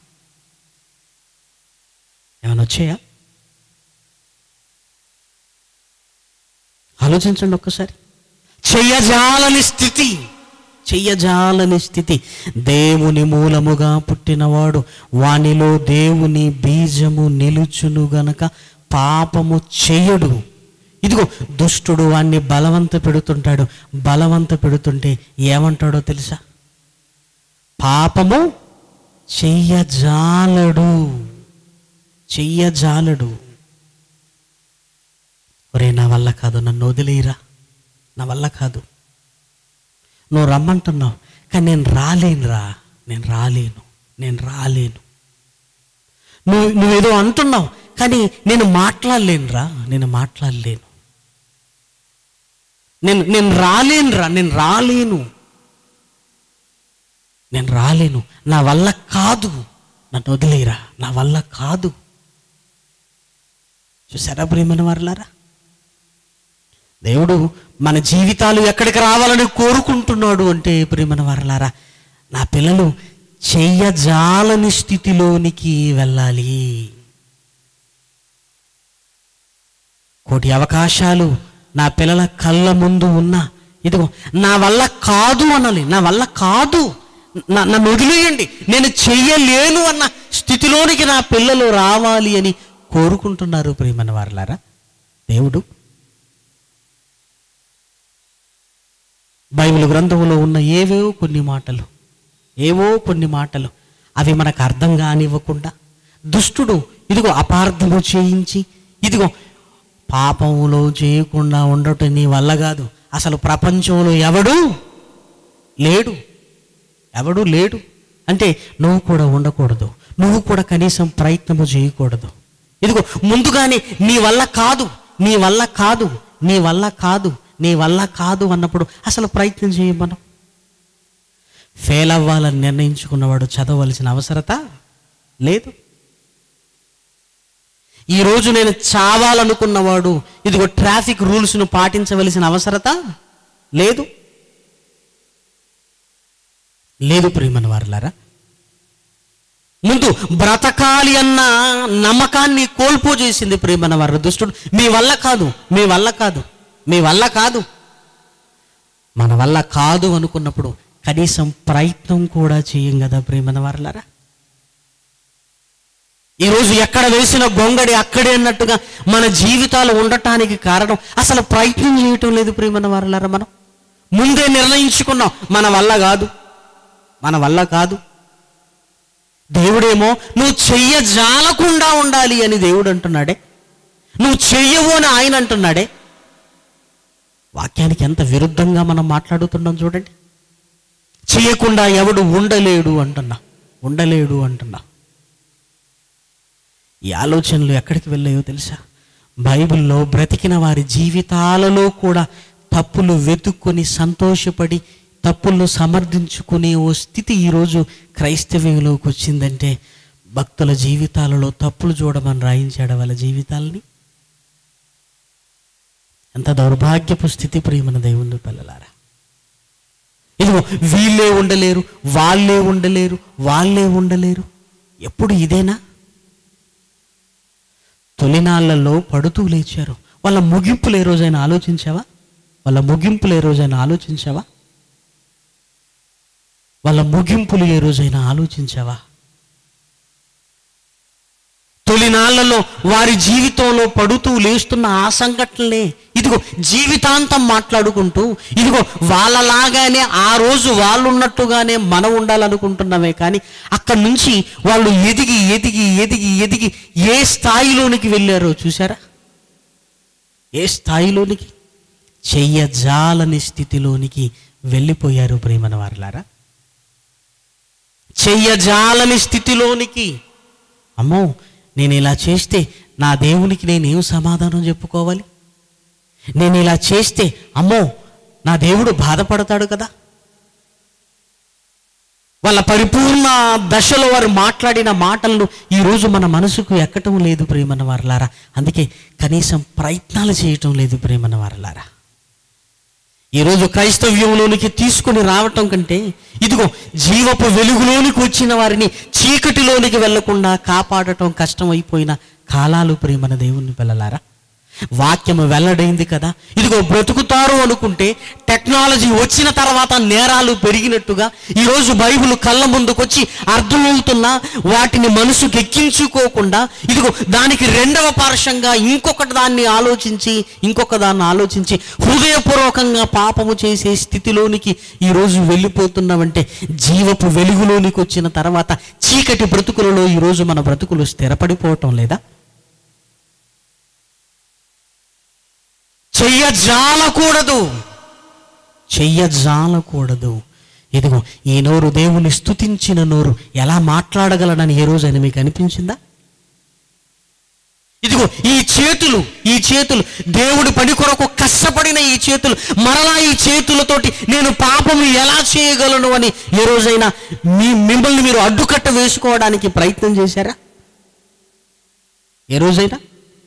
ఏమైనా వచ్చాయా ఆలోచించండి ఒక్కసారి చెయ్యజాలని స్థితి చెయ్యజాలని స్థితి దేవుని మూలముగా పుట్టినవాడు వానిలో దేవుని బీజము నిలుచును గనక పాపము చెయ్యడు ఇదిగో దుష్టుడు వాణ్ణి బలవంత పెడుతుంటాడు బలవంత పెడుతుంటే ఏమంటాడో తెలుసా పాపము చెయ్యజాలడు చెయ్యజాలడు ఒరే నా వల్ల కాదు నన్ను వదిలేయరా నా వల్ల కాదు నువ్వు రమ్మంటున్నావు కానీ నేను రాలేనురా నేను రాలేను నేను రాలేను నువ్వు నువ్వేదో అంటున్నావు కానీ నేను మాట్లాడలేనురా నేను మాట్లాడలేను నేను నేను రాలేనురా నేను రాలేను నేను రాలేను నా వల్ల కాదు నన్ను వదిలేరా నా వల్ల కాదు చూసారా ప్రేమని వారులారా దేవుడు మన జీవితాలు ఎక్కడికి రావాలని కోరుకుంటున్నాడు అంటే ప్రేమన వారలారా నా పిల్లలు చెయ్యజాలని స్థితిలోనికి వెళ్ళాలి కోటి అవకాశాలు నా పిల్లల కళ్ళ ముందు ఉన్నా ఇదిగో నా వల్ల కాదు అనాలి నా వల్ల కాదు నా- నన్ను వదిలేయండి నేను చెయ్యలేను అన్న స్థితిలోనికి నా పిల్లలు రావాలి అని కోరుకుంటున్నారు ప్రియమైన వారలారా దేవుడు బైబిల్ గ్రంథంలో ఉన్న ఏవేవో కొన్ని మాటలు ఏవో కొన్ని మాటలు అవి మనకు అర్థం కానివ్వకుండా దుష్టుడు ఇదిగో అపార్థము చేయించి ఇదిగో పాపములో చేయకుండా ఉండటం నీ వల్ల కాదు అసలు ప్రపంచంలో ఎవడు లేడు ఎవడు లేడు అంటే నువ్వు కూడా ఉండకూడదు నువ్వు కూడా కనీసం ప్రయత్నము చేయకూడదు ఇదిగో ముందుగానే నీ వల్ల కాదు నీ వల్ల కాదు నీ వల్ల కాదు నీ వల్ల కాదు అన్నప్పుడు అసలు ప్రయత్నం చేయ మనం ఫెయిల్ అవ్వాలని నిర్ణయించుకున్నవాడు చదవలసిన అవసరత లేదు ఈరోజు నేను చావాలనుకున్నవాడు ఇదిగో ట్రాఫిక్ రూల్స్ను పాటించవలసిన అవసరత లేదు లేదు ప్రియమని వారులారా ముందు బ్రతకాలి అన్న నమ్మకాన్ని కోల్పో చేసింది ప్రేమన వారు దుష్టుడు మీ వల్ల కాదు మీ వల్ల కాదు మీ వల్ల కాదు మన వల్ల కాదు అనుకున్నప్పుడు కనీసం ప్రయత్నం కూడా చేయం కదా ప్రేమన వారులారా ఈరోజు ఎక్కడ వేసిన గొంగడి అక్కడే అన్నట్టుగా మన జీవితాలు ఉండటానికి కారణం అసలు ప్రయత్నం చేయటం లేదు ప్రేమన వారులారా మనం ముందే నిర్ణయించుకున్నాం మన వల్ల కాదు మన వల్ల కాదు దేవుడేమో నువ్వు చెయ్యజాలకుండా ఉండాలి అని దేవుడు అంటున్నాడే నువ్వు చెయ్యవు అని ఆయన అంటున్నాడే వాక్యానికి ఎంత విరుద్ధంగా మనం మాట్లాడుతున్నాం చూడండి చేయకుండా ఎవడు ఉండలేడు అంటున్నా ఉండలేడు అంటున్నా ఈ ఆలోచనలు ఎక్కడికి వెళ్ళాయో తెలుసా బైబిల్లో బ్రతికిన వారి జీవితాలలో కూడా తప్పులు వెతుక్కొని సంతోషపడి తప్పులను సమర్థించుకునే ఓ స్థితి ఈరోజు క్రైస్తవ్యంలోకి వచ్చిందంటే భక్తుల జీవితాలలో తప్పులు చూడమని రాయించాడు వాళ్ళ జీవితాలని ఎంత దౌర్భాగ్యపు స్థితి ప్రియమన దేవుని పిల్లలారా ఇదిగో వీళ్ళే ఉండలేరు వాళ్ళే ఉండలేరు వాళ్ళే ఉండలేరు ఎప్పుడు ఇదేనా తొలినాళ్లలో పడుతూ లేచారు వాళ్ళ ముగింపులు ఏ రోజైనా ఆలోచించావా వాళ్ళ ముగింపులు ఏ రోజైనా ఆలోచించావా వాళ్ళ ముగింపులు ఏ రోజైనా ఆలోచించావా తొలినాళ్లలో వారి జీవితంలో పడుతూ లేస్తున్న ఆ సంఘటనలే ఇదిగో జీవితాంతం మాట్లాడుకుంటూ ఇదిగో వాళ్ళలాగానే ఆ రోజు వాళ్ళు ఉన్నట్టుగానే మనం ఉండాలనుకుంటున్నామే కానీ అక్కడి నుంచి వాళ్ళు ఎదిగి ఎదిగి ఎదిగి ఎదిగి ఏ స్థాయిలోనికి వెళ్ళారో చూసారా ఏ స్థాయిలోనికి చెయ్యజాలని స్థితిలోనికి వెళ్ళిపోయారు ప్రేమన వారలారా చెయ్యజాలని స్థితిలోనికి అమ్మో నేను ఇలా చేస్తే నా దేవునికి నేనేం సమాధానం చెప్పుకోవాలి నేను ఇలా చేస్తే అమ్మో నా దేవుడు బాధపడతాడు కదా వాళ్ళ పరిపూర్ణ దశలో వారు మాట్లాడిన మాటలను ఈరోజు మన మనసుకు ఎక్కటం లేదు ప్రేమన వారలారా అందుకే కనీసం ప్రయత్నాలు చేయటం లేదు ప్రేమన వారలారా ఈరోజు క్రైస్తవ్యంలోనికి తీసుకుని రావటం కంటే ఇదిగో జీవపు వెలుగులోనికి వచ్చిన వారిని చీకటిలోనికి వెళ్లకుండా కాపాడటం కష్టమైపోయిన కాలాలు ప్రేమన దేవుని పిల్లలారా వాక్యము వెల్లడైంది కదా ఇదిగో బ్రతుకుతారు అనుకుంటే టెక్నాలజీ వచ్చిన తర్వాత నేరాలు పెరిగినట్టుగా ఈరోజు బైబిల్ కళ్ళ ముందుకొచ్చి అర్థమవుతున్నా వాటిని మనసుకు ఎక్కించుకోకుండా ఇదిగో దానికి రెండవ పార్శ్వంగా ఇంకొకటి దాన్ని ఆలోచించి ఇంకొక దాన్ని ఆలోచించి హృదయపూర్వకంగా పాపము చేసే స్థితిలోనికి ఈరోజు వెళ్ళిపోతున్నామంటే జీవపు వెలుగులోనికి వచ్చిన తర్వాత చీకటి బ్రతుకులలో ఈరోజు మన బ్రతుకులు స్థిరపడిపోవటం లేదా చెయ్యజాలకూడదు చెయ్యజాలకూడదు ఇదిగో ఈ నోరు దేవుని స్తుతించిన నోరు ఎలా మాట్లాడగలడని ఏ రోజైనా మీకు అనిపించిందా ఇదిగో ఈ చేతులు ఈ చేతులు దేవుడి పని కొరకు కష్టపడిన ఈ చేతులు మరలా ఈ చేతులతోటి నేను పాపము ఎలా చేయగలను అని ఏ రోజైనా మీ మిమ్మల్ని మీరు అడ్డుకట్ట వేసుకోవడానికి ప్రయత్నం చేశారా ఏ రోజైనా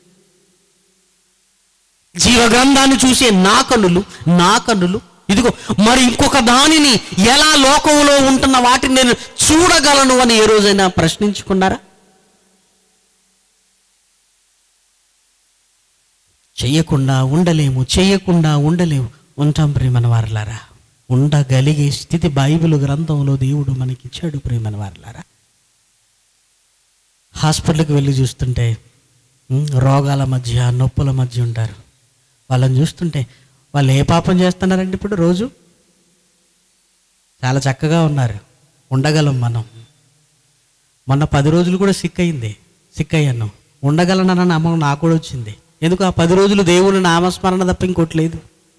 జీవగ్రంథాన్ని చూసే నా కన్నులు నా కన్నులు ఇదిగో మరి ఇంకొక దానిని ఎలా లోకంలో ఉంటున్న వాటిని నేను చూడగలను అని ఏ రోజైనా ప్రశ్నించుకున్నారా చెయ్యకుండా ఉండలేము చెయ్యకుండా ఉండలేము ఉంటాం ప్రేమన వారలారా ఉండగలిగే స్థితి బైబిల్ గ్రంథంలో దేవుడు మనకిచ్చాడు ప్రేమన వారలారా హాస్పిటల్కి వెళ్ళి చూస్తుంటే ఉమ్, రోగాల మధ్య నొప్పుల మధ్య ఉంటారు వాళ్ళని చూస్తుంటే వాళ్ళు ఏ పాపం చేస్తున్నారండి ఇప్పుడు రోజు చాలా చక్కగా ఉన్నారు ఉండగలం మనం మొన్న పది రోజులు కూడా సిక్ అయింది సిక్ అయ్యాను ఉండగలనన్న నమ్మకం నాకు కూడా వచ్చింది ఎందుకు ఆ పది రోజులు దేవుని నామస్మరణ తప్ప ఇంకోటి లేదు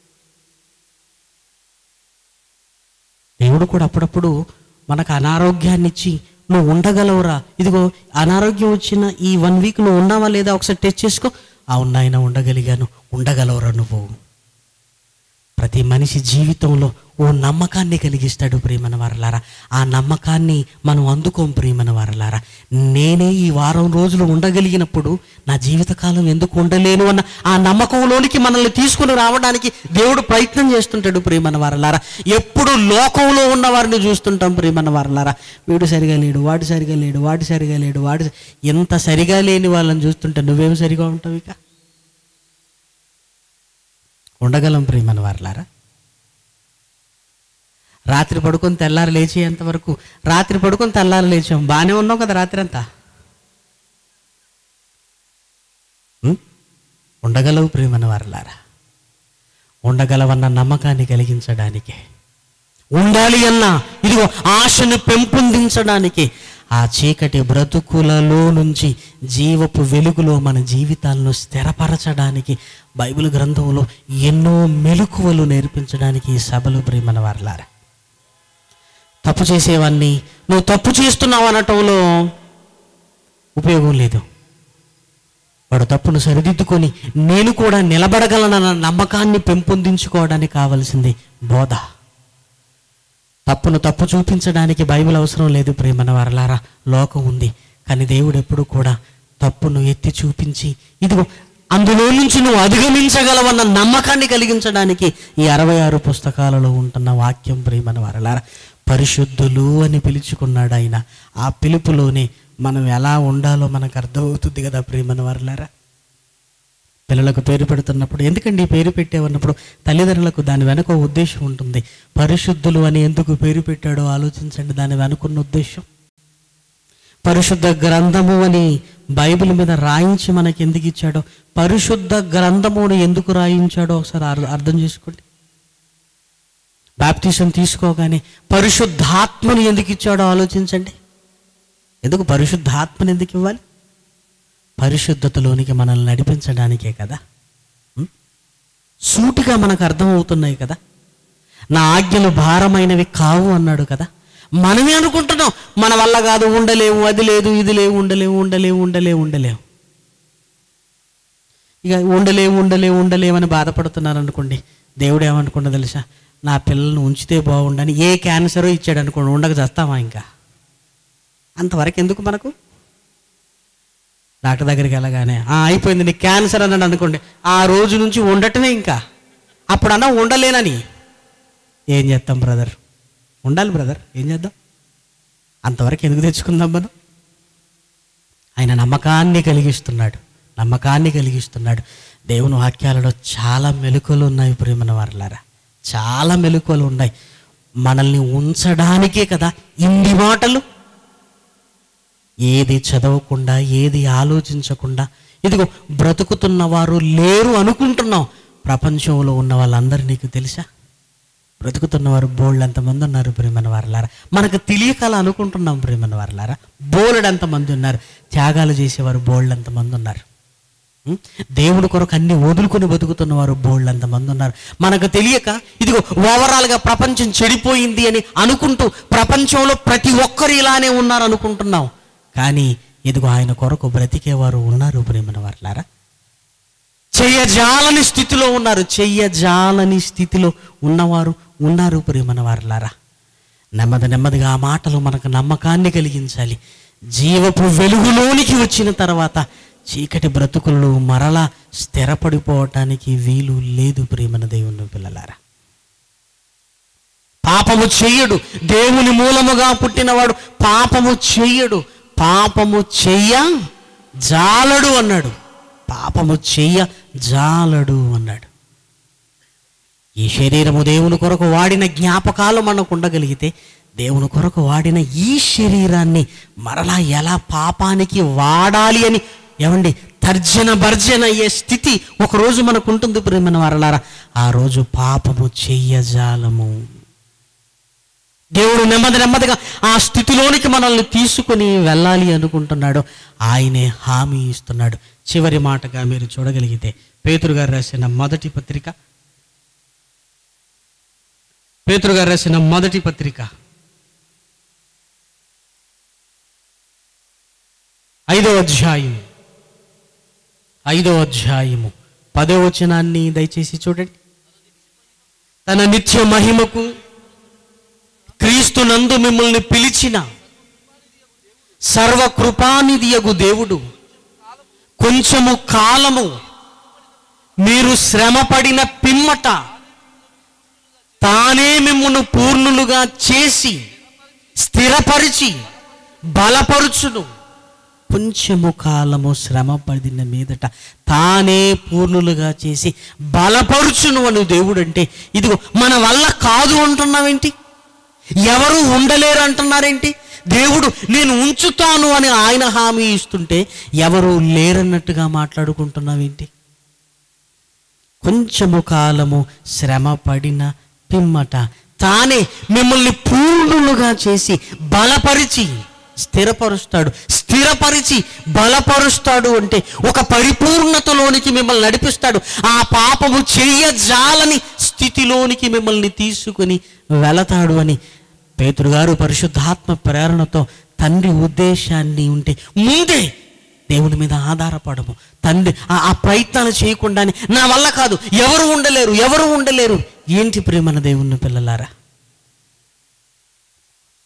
దేవుడు కూడా అప్పుడప్పుడు మనకు అనారోగ్యాన్ని ఇచ్చి నువ్వు ఉండగలవురా ఇదిగో అనారోగ్యం వచ్చిన ఈ వన్ వీక్ నువ్వు ఉన్నావా లేదా ఒకసారి టెస్ట్ చేసుకో అవును నాయన ఉండగలిగాను ఉండగలవురా నువ్వు ప్రతి మనిషి జీవితంలో ఓ నమ్మకాన్ని కలిగిస్తాడు ప్రేమన వారలారా ఆ నమ్మకాన్ని మనం అందుకోం ప్రేమన వారలారా నేనే ఈ వారం రోజులు ఉండగలిగినప్పుడు నా జీవితకాలం ఎందుకు ఉండలేను అన్న ఆ నమ్మకంలోనికి మనల్ని తీసుకుని రావడానికి దేవుడు ప్రయత్నం చేస్తుంటాడు ప్రేమన వారలారా ఎప్పుడు లోకంలో ఉన్న వారిని చూస్తుంటాం ప్రేమన వారలారా వీడు సరిగా లేడు వాడు సరిగా లేడు వాడు సరిగా లేడు వాడు స- ఎంత సరిగా లేని వాళ్ళని చూస్తుంటే నువ్వేం సరిగా ఉంటావు ఇక ఉండగలం ప్రేమన వారలారా రాత్రి పడుకొని తెల్లారి లేచేంత వరకు రాత్రి పడుకొని తెల్లారి లేచాం బాగానే ఉన్నాం కదా రాత్రి అంతా ఉం? ఉండగలవు ప్రేమన వారలారా ఉండగలవన్న నమ్మకాన్ని కలిగించడానికే ఉండాలి అన్న ఇదిగో ఆశను పెంపొందించడానికి ఆ చీకటి బ్రతుకులలో నుంచి జీవపు వెలుగులో మన జీవితాలను స్థిరపరచడానికి బైబిల్ గ్రంథంలో ఎన్నో మెలకువలు నేర్పించడానికి ఈ సభలు ప్రేమన వారలారా తప్పు చేసేవాన్ని నువ్వు తప్పు చేస్తున్నావు అనటంలో ఉపయోగం లేదు వాడు తప్పును సరిదిద్దుకొని నేను కూడా నిలబడగలనన్న నమ్మకాన్ని పెంపొందించుకోవడానికి కావలసింది బోధ తప్పును తప్పు చూపించడానికి బైబిల్ అవసరం లేదు ప్రేమన వరలారా లోకం ఉంది కానీ దేవుడు ఎప్పుడు కూడా తప్పును ఎత్తి చూపించి ఇదిగో అందులో నుంచి నువ్వు అధిగమించగలవన్న నమ్మకాన్ని కలిగించడానికి ఈ అరవై ఆరు పుస్తకాలలో ఉంటున్న వాక్యం ప్రేమన వరలారా పరిశుద్ధులు అని పిలుచుకున్నాడు ఆయన ఆ పిలుపులోనే మనం ఎలా ఉండాలో మనకు అర్థమవుతుంది కదా ప్రేమన వరలారా పిల్లలకు పేరు పెడుతున్నప్పుడు ఎందుకండి ఈ పేరు పెట్టేవన్నప్పుడు తల్లిదండ్రులకు దాని వెనుక ఓ ఉద్దేశం ఉంటుంది పరిశుద్ధులు అని ఎందుకు పేరు పెట్టాడో ఆలోచించండి దాని వెనుకున్న ఉద్దేశం పరిశుద్ధ గ్రంథము అని బైబిల్ మీద రాయించి మనకి ఎందుకు ఇచ్చాడో పరిశుద్ధ గ్రంథమును ఎందుకు రాయించాడో ఒకసారి అర్- అర్థం చేసుకోండి బాప్టిజం తీసుకోగానే పరిశుద్ధాత్మను ఎందుకు ఇచ్చాడో ఆలోచించండి ఎందుకు పరిశుద్ధాత్మను ఎందుకు ఇవ్వాలి పరిశుద్ధతలోనికి మనల్ని నడిపించడానికే కదా ఉం? సూటిగా మనకు అర్థమవుతున్నాయి కదా నా ఆజ్ఞలు భారమైనవి కావు అన్నాడు కదా మనమే అనుకుంటున్నాం మన వల్ల కాదు ఉండలేవు అది లేదు ఇది లేవు ఉండలేవు ఉండలేవు ఉండలేవు ఉండలేవు ఇక ఉండలేవు ఉండలేవు ఉండలేవు అని బాధపడుతున్నారు అనుకోండి దేవుడు ఏమనుకున్నా తెలుసా నా పిల్లల్ని ఉంచితే బాగుండని ఏ క్యాన్సరో ఇచ్చాడు అనుకోండి ఉండక చేస్తామా ఇంకా అంతవరకు ఎందుకు మనకు డాక్టర్ దగ్గరికి వెళ్ళగానే "ఆ, అయిపోయింది నీకు క్యాన్సర్ అన్నాడు అనుకోండి ఆ రోజు నుంచి ఉండటమే ఇంకా అప్పుడన్నా ఉండలేనని ఏం చేస్తాం బ్రదర్ ఉండాలి బ్రదర్ ఏం చేద్దాం అంతవరకు ఎందుకు తెచ్చుకుందాం మనం ఆయన నమ్మకాన్ని కలిగిస్తున్నాడు నమ్మకాన్ని కలిగిస్తున్నాడు దేవుని వాక్యాలలో చాలా మెలకువలు ఉన్నాయి ప్రేమన వారలారా చాలా మెలకువలు ఉన్నాయి మనల్ని ఉంచడానికే కదా ఇన్ని మాటలు ఏది చదవకుండా ఏది ఆలోచించకుండా ఇదిగో బ్రతుకుతున్న వారు లేరు అనుకుంటున్నాం ప్రపంచంలో ఉన్న వాళ్ళందరూ నీకు తెలుసా బ్రతుకుతున్న వారు బోల్డ్ ఎంతమంది ఉన్నారు ప్రేమన వారలారా మనకు తెలియక అలా అనుకుంటున్నాం ప్రేమన వారలారా బోలెడు ఎంతమంది ఉన్నారు త్యాగాలు చేసేవారు బోల్డ్ ఎంతమంది ఉన్నారు ఉం? దేవుని కొరకు అన్ని వదులుకొని బతుకుతున్న వారు బోల్డ్ ఎంతమంది ఉన్నారు మనకు తెలియక ఇదిగో ఓవరాల్గా ప్రపంచం చెడిపోయింది అని అనుకుంటూ ప్రపంచంలో ప్రతి ఒక్కరు ఇలానే ఉన్నారు అనుకుంటున్నాం కానీ ఇదిగో ఆయన కొరకు బ్రతికేవారు ఉన్నారు ప్రేమన వారలారా చెయ్యజాలని స్థితిలో ఉన్నారు చెయ్యజాలని స్థితిలో ఉన్నవారు ఉన్నారు ప్రేమన వారలారా నెమ్మది నెమ్మదిగా ఆ మాటలు మనకు నమ్మకాన్ని కలిగించాలి జీవపు వెలుగులోనికి వచ్చిన తర్వాత చీకటి బ్రతుకులు మరలా స్థిరపడిపోవటానికి వీలు లేదు ప్రేమన దేవుని పిల్లలారా పాపము చెయ్యడు దేవుని మూలముగా పుట్టినవాడు పాపము చెయ్యడు పాపము చెయ్య జాలడు అన్నాడు పాపము చెయ్య జాలడు అన్నాడు ఈ శరీరము దేవుని కొరకు వాడిన జ్ఞాపకాలు మనకు ఉండగలిగితే దేవుని కొరకు వాడిన ఈ శరీరాన్ని మరలా ఎలా పాపానికి వాడాలి అని ఏమండి తర్జన భర్జన అయ్యే స్థితి ఒకరోజు మనకు ఉంటుంది ప్రేమన వారలారా ఆ రోజు పాపము చెయ్యజాలము దేవుడు నెమ్మది నెమ్మదిగా ఆ స్థితిలోనికి మనల్ని తీసుకుని వెళ్ళాలి అనుకుంటున్నాడు ఆయనే హామీ ఇస్తున్నాడు చివరి మాటగా మీరు చూడగలిగితే పేతురు గారు రాసిన మొదటి పత్రిక పేతురు గారు రాసిన మొదటి పత్రిక ఐదో అధ్యాయం ఐదో అధ్యాయము పదో వచనాన్ని దయచేసి చూడండి తన నిత్య మహిమకు క్రీస్తు నందు మిమ్మల్ని పిలిచిన సర్వకృపానిధియగు దేవుడు కొంచెము కాలము మీరు శ్రమపడిన పిమ్మట తానే మిమ్మును పూర్ణులుగా చేసి స్థిరపరిచి బలపరుచును కొంచెము కాలము శ్రమ పడిన మీదట తానే పూర్ణులుగా చేసి బలపరుచును అని దేవుడు అంటే ఇదిగో మన వల్ల కాదు అంటున్నావేంటి ఎవరు ఉండలేరు అంటున్నారేంటి దేవుడు నేను ఉంచుతాను అని ఆయన హామీ ఇస్తుంటే ఎవరు లేరన్నట్టుగా మాట్లాడుకుంటున్నావేంటి కొంచెము కాలము శ్రమ పడిన పిమ్మట తానే మిమ్మల్ని పూర్ణులుగా చేసి బలపరిచి స్థిరపరుస్తాడు స్థిరపరిచి బలపరుస్తాడు అంటే ఒక పరిపూర్ణతలోనికి మిమ్మల్ని నడిపిస్తాడు ఆ పాపము చెయ్యజాలని స్థితిలోనికి మిమ్మల్ని తీసుకుని వెళతాడు అని పేతురు గారు పరిశుద్ధాత్మ ప్రేరణతో తండ్రి ఉద్దేశాన్ని ఉంటే ముందే దేవుని మీద ఆధారపడము తండ్రి ఆ- ఆ ప్రయత్నాలు చేయకుండానే నా వల్ల కాదు ఎవరు ఉండలేరు ఎవరు ఉండలేరు ఏంటి ప్రేమన దేవుని పిల్లలారా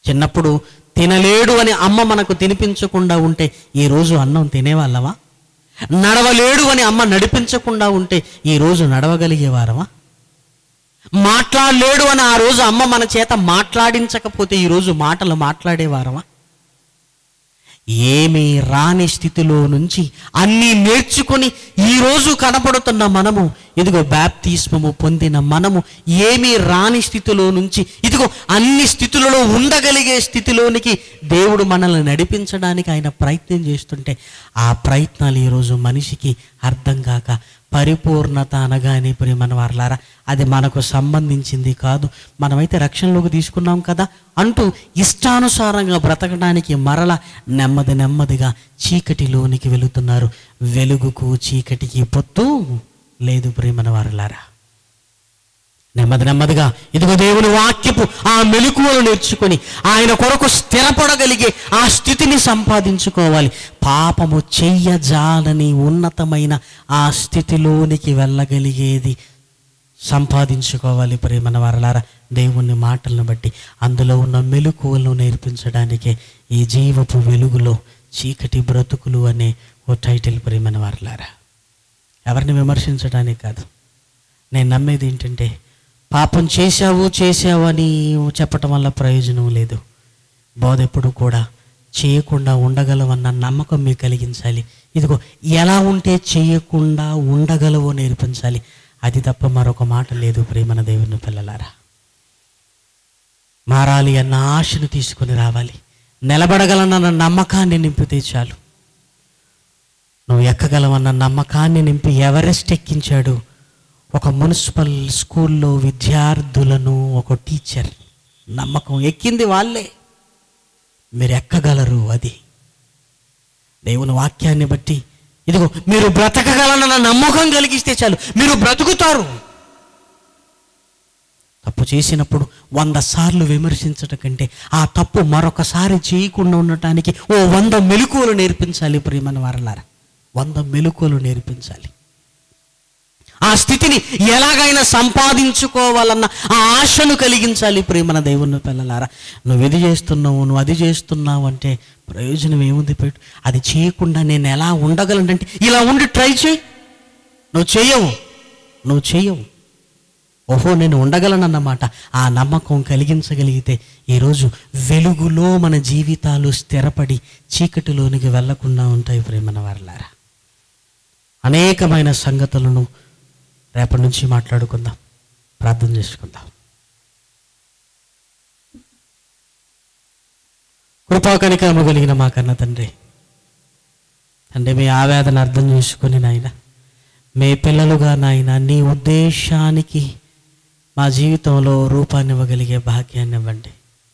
చిన్నప్పుడు తినలేడు అని అమ్మ మనకు తినిపించకుండా ఉంటే ఈరోజు అన్నం తినేవాళ్ళవా నడవలేడు అని అమ్మ నడిపించకుండా ఉంటే ఈరోజు నడవగలిగేవారమా మాట్లాడలేడు అని ఆ రోజు అమ్మ మన చేత మాట్లాడించకపోతే ఈరోజు మాటలు మాట్లాడేవారమా ఏమీ రాని స్థితిలో నుంచి అన్నీ నేర్చుకొని ఈరోజు కనపడుతున్న మనము ఇదిగో బ్యాప్తిస్మము పొందిన మనము ఏమీ రాని స్థితిలో నుంచి ఇదిగో అన్ని స్థితులలో ఉండగలిగే స్థితిలోనికి దేవుడు మనల్ని నడిపించడానికి ఆయన ప్రయత్నం చేస్తుంటే ఆ ప్రయత్నాలు ఈరోజు మనిషికి అర్థం కాక పరిపూర్ణత అనగానే ప్రియమన వారలారా అది మనకు సంబంధించింది కాదు మనమైతే రక్షణలోకి తీసుకున్నాం కదా అంటూ ఇష్టానుసారంగా బ్రతకడానికి మరల నెమ్మది నెమ్మదిగా చీకటిలోనికి వెళుతున్నారు వెలుగుకు చీకటికి పొత్తు లేదు ప్రియమన వారలారా నెమ్మది నెమ్మదిగా ఇదిగో దేవుని వాక్యపు ఆ మెలకువలు నేర్చుకొని ఆయన కొరకు స్థిరపడగలిగే ఆ స్థితిని సంపాదించుకోవాలి పాపము చెయ్యజాలని ఉన్నతమైన ఆ స్థితిలోనికి వెళ్ళగలిగేది సంపాదించుకోవాలి ప్రేమన వారలారా దేవుని మాటలను బట్టి అందులో ఉన్న మెలకువలను నేర్పించడానికే ఈ జీవపు వెలుగులో చీకటి బ్రతుకులు అనే ఓ టైటిల్ ప్రేమన వారలారా ఎవరిని విమర్శించడానికి కాదు నేను నమ్మేది ఏంటంటే పాపం చేశావు చేశావు అని చెప్పటం వల్ల ప్రయోజనం లేదు బోధ ఎప్పుడు కూడా చేయకుండా ఉండగలవన్న నమ్మకం మీకు కలిగించాలి ఇదిగో ఎలా ఉంటే చేయకుండా ఉండగలవో నేర్పించాలి అది తప్ప మరొక మాట లేదు ప్రేమన దేవుని పిల్లలారా మారాలి అన్న ఆశను తీసుకొని రావాలి నిలబడగలనన్న నమ్మకాన్ని నింపితే చాలు నువ్వు ఎక్కగలవన్న నమ్మకాన్ని నింపి ఎవరెస్ట్ ఎక్కించాడు ఒక మున్సిపల్ స్కూల్లో విద్యార్థులను ఒక టీచర్ నమ్మకం ఎక్కింది వాళ్ళే మీరు ఎక్కగలరు అది దేవుని వాక్యాన్ని బట్టి ఇదిగో మీరు బ్రతకగలనన్న నమ్మకం కలిగిస్తే చాలు మీరు బ్రతుకుతారు తప్పు చేసినప్పుడు వంద సార్లు విమర్శించటం కంటే ఆ తప్పు మరొకసారి చేయకుండా ఉండటానికి ఓ వంద మెలకువలు నేర్పించాలి ప్రియమని వారలారా వంద మెలకువలు నేర్పించాలి ఆ స్థితిని ఎలాగైనా సంపాదించుకోవాలన్న ఆ ఆశను కలిగించాలి ప్రేమన దేవుని పిల్లలారా నువ్వు ఇది చేస్తున్నావు నువ్వు అది చేస్తున్నావు అంటే ప్రయోజనం ఏముంది పెట్టు అది చేయకుండా నేను ఎలా ఉండగలనంటే ఇలా ఉండి ట్రై చేయి నువ్వు చేయవు నువ్వు చేయవు ఓహో నేను ఉండగలనన్నమాట ఆ నమ్మకం కలిగించగలిగితే ఈరోజు వెలుగులో మన జీవితాలు స్థిరపడి చీకటిలోనికి వెళ్లకుండా ఉంటాయి ప్రేమన వారలారా అనేకమైన సంగతులను రేపటి నుంచి మాట్లాడుకుందాం ప్రార్థన చేసుకుందాం కృపాకనికరము కలిగిన మా కన్న తండ్రి తండ్రి మీ ఆవేదన అర్థం చేసుకుని నాయన మీ పిల్లలుగా నాయన నీ ఉద్దేశానికి మా జీవితంలో రూపాన్ని ఇవ్వగలిగే భాగ్యాన్ని ఇవ్వండి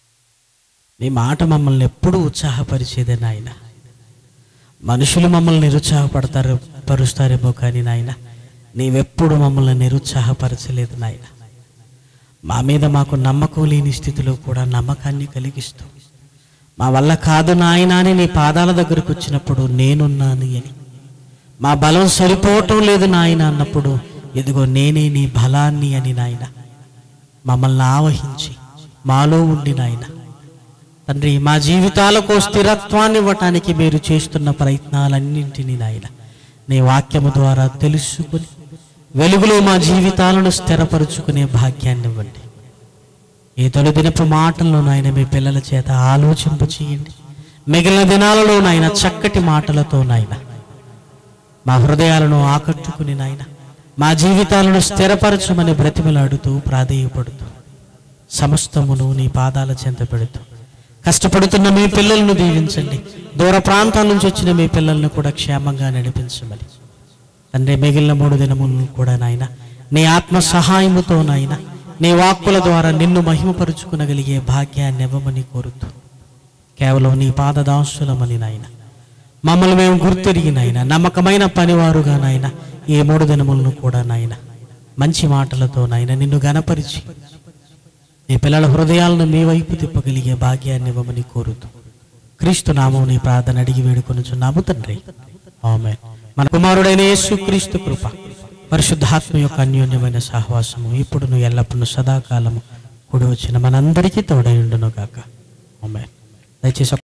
నీ మాట మమ్మల్ని ఎప్పుడూ ఉత్సాహపరిచేదే నాయన మనుషులు మమ్మల్ని నిరుత్సాహపడతారు పరుస్తారేమో కానీ నాయన నీవెప్పుడు మమ్మల్ని నిరుత్సాహపరచలేదు నాయన మా మీద మాకు నమ్మకం లేని స్థితిలో కూడా నమ్మకాన్ని కలిగిస్తూ మా వల్ల కాదు నాయన అని నీ పాదాల దగ్గరకు వచ్చినప్పుడు నేనున్నాను అని మా బలం సరిపోవటం లేదు నాయన అన్నప్పుడు ఇదిగో నేనే నీ బలాన్ని అని నాయన మమ్మల్ని ఆవహించి మాలో ఉండి నాయన తండ్రి మా జీవితాలకు స్థిరత్వాన్ని ఇవ్వటానికి మీరు చేస్తున్న ప్రయత్నాలన్నింటినీ నాయన నీ వాక్యము ద్వారా తెలుసుకుని వెలుగులో మా జీవితాలను స్థిరపరుచుకునే భాగ్యాన్ని ఇవ్వండి ఈ తొలి దినపు మాటల్లో నాయన మీ పిల్లల చేత ఆలోచింప చేయండి మిగిలిన దినాలలో నాయన చక్కటి మాటలతో నాయన మా హృదయాలను ఆకట్టుకుని నాయన మా జీవితాలను స్థిరపరచమని బ్రతిమలాడుతూ ప్రాధేయపడుతూ సమస్తమును నీ పాదాల చెంత పెడుతూ కష్టపడుతున్న మీ పిల్లలను దీవించండి దూర ప్రాంతాల నుంచి వచ్చిన మీ పిల్లలను కూడా క్షేమంగా నడిపించమని తండ్రి మిగిలిన మూడు దినములను కూడా నాయన నీ ఆత్మ సహాయముతో నాయన నీ వాక్కుల ద్వారా నిన్ను మహిమపరుచుకునగలిగే భాగ్యాన్ని ఇవ్వమని కోరుతూ కేవలం నీ పాదదాసులమని నాయన మమ్మల్ని మేము గుర్తెరిగి నాయన నమ్మకమైన పనివారుగా నాయన ఈ మూడు దినములను కూడా నాయన మంచి మాటలతో నాయన నిన్ను గనపరిచి నీ పిల్లల హృదయాలను మీ వైపు తిప్పగలిగే భాగ్యాన్ని ఇవ్వమని కోరుతూ క్రీస్తు నామం నీ ప్రార్థన అడిగి వేడుకొనుచున్నాము తండ్రి ఆమె మన కుమారుడైన యేసు క్రీస్తు కృప పరిశుద్ధాత్మ యొక్క అన్యోన్యమైన సహవాసము ఇప్పుడు నువ్వు ఎల్లప్పుడూ సదాకాలము కూడి వచ్చిన మనందరికీ తోడైండును గాక ఆమె దయచేసి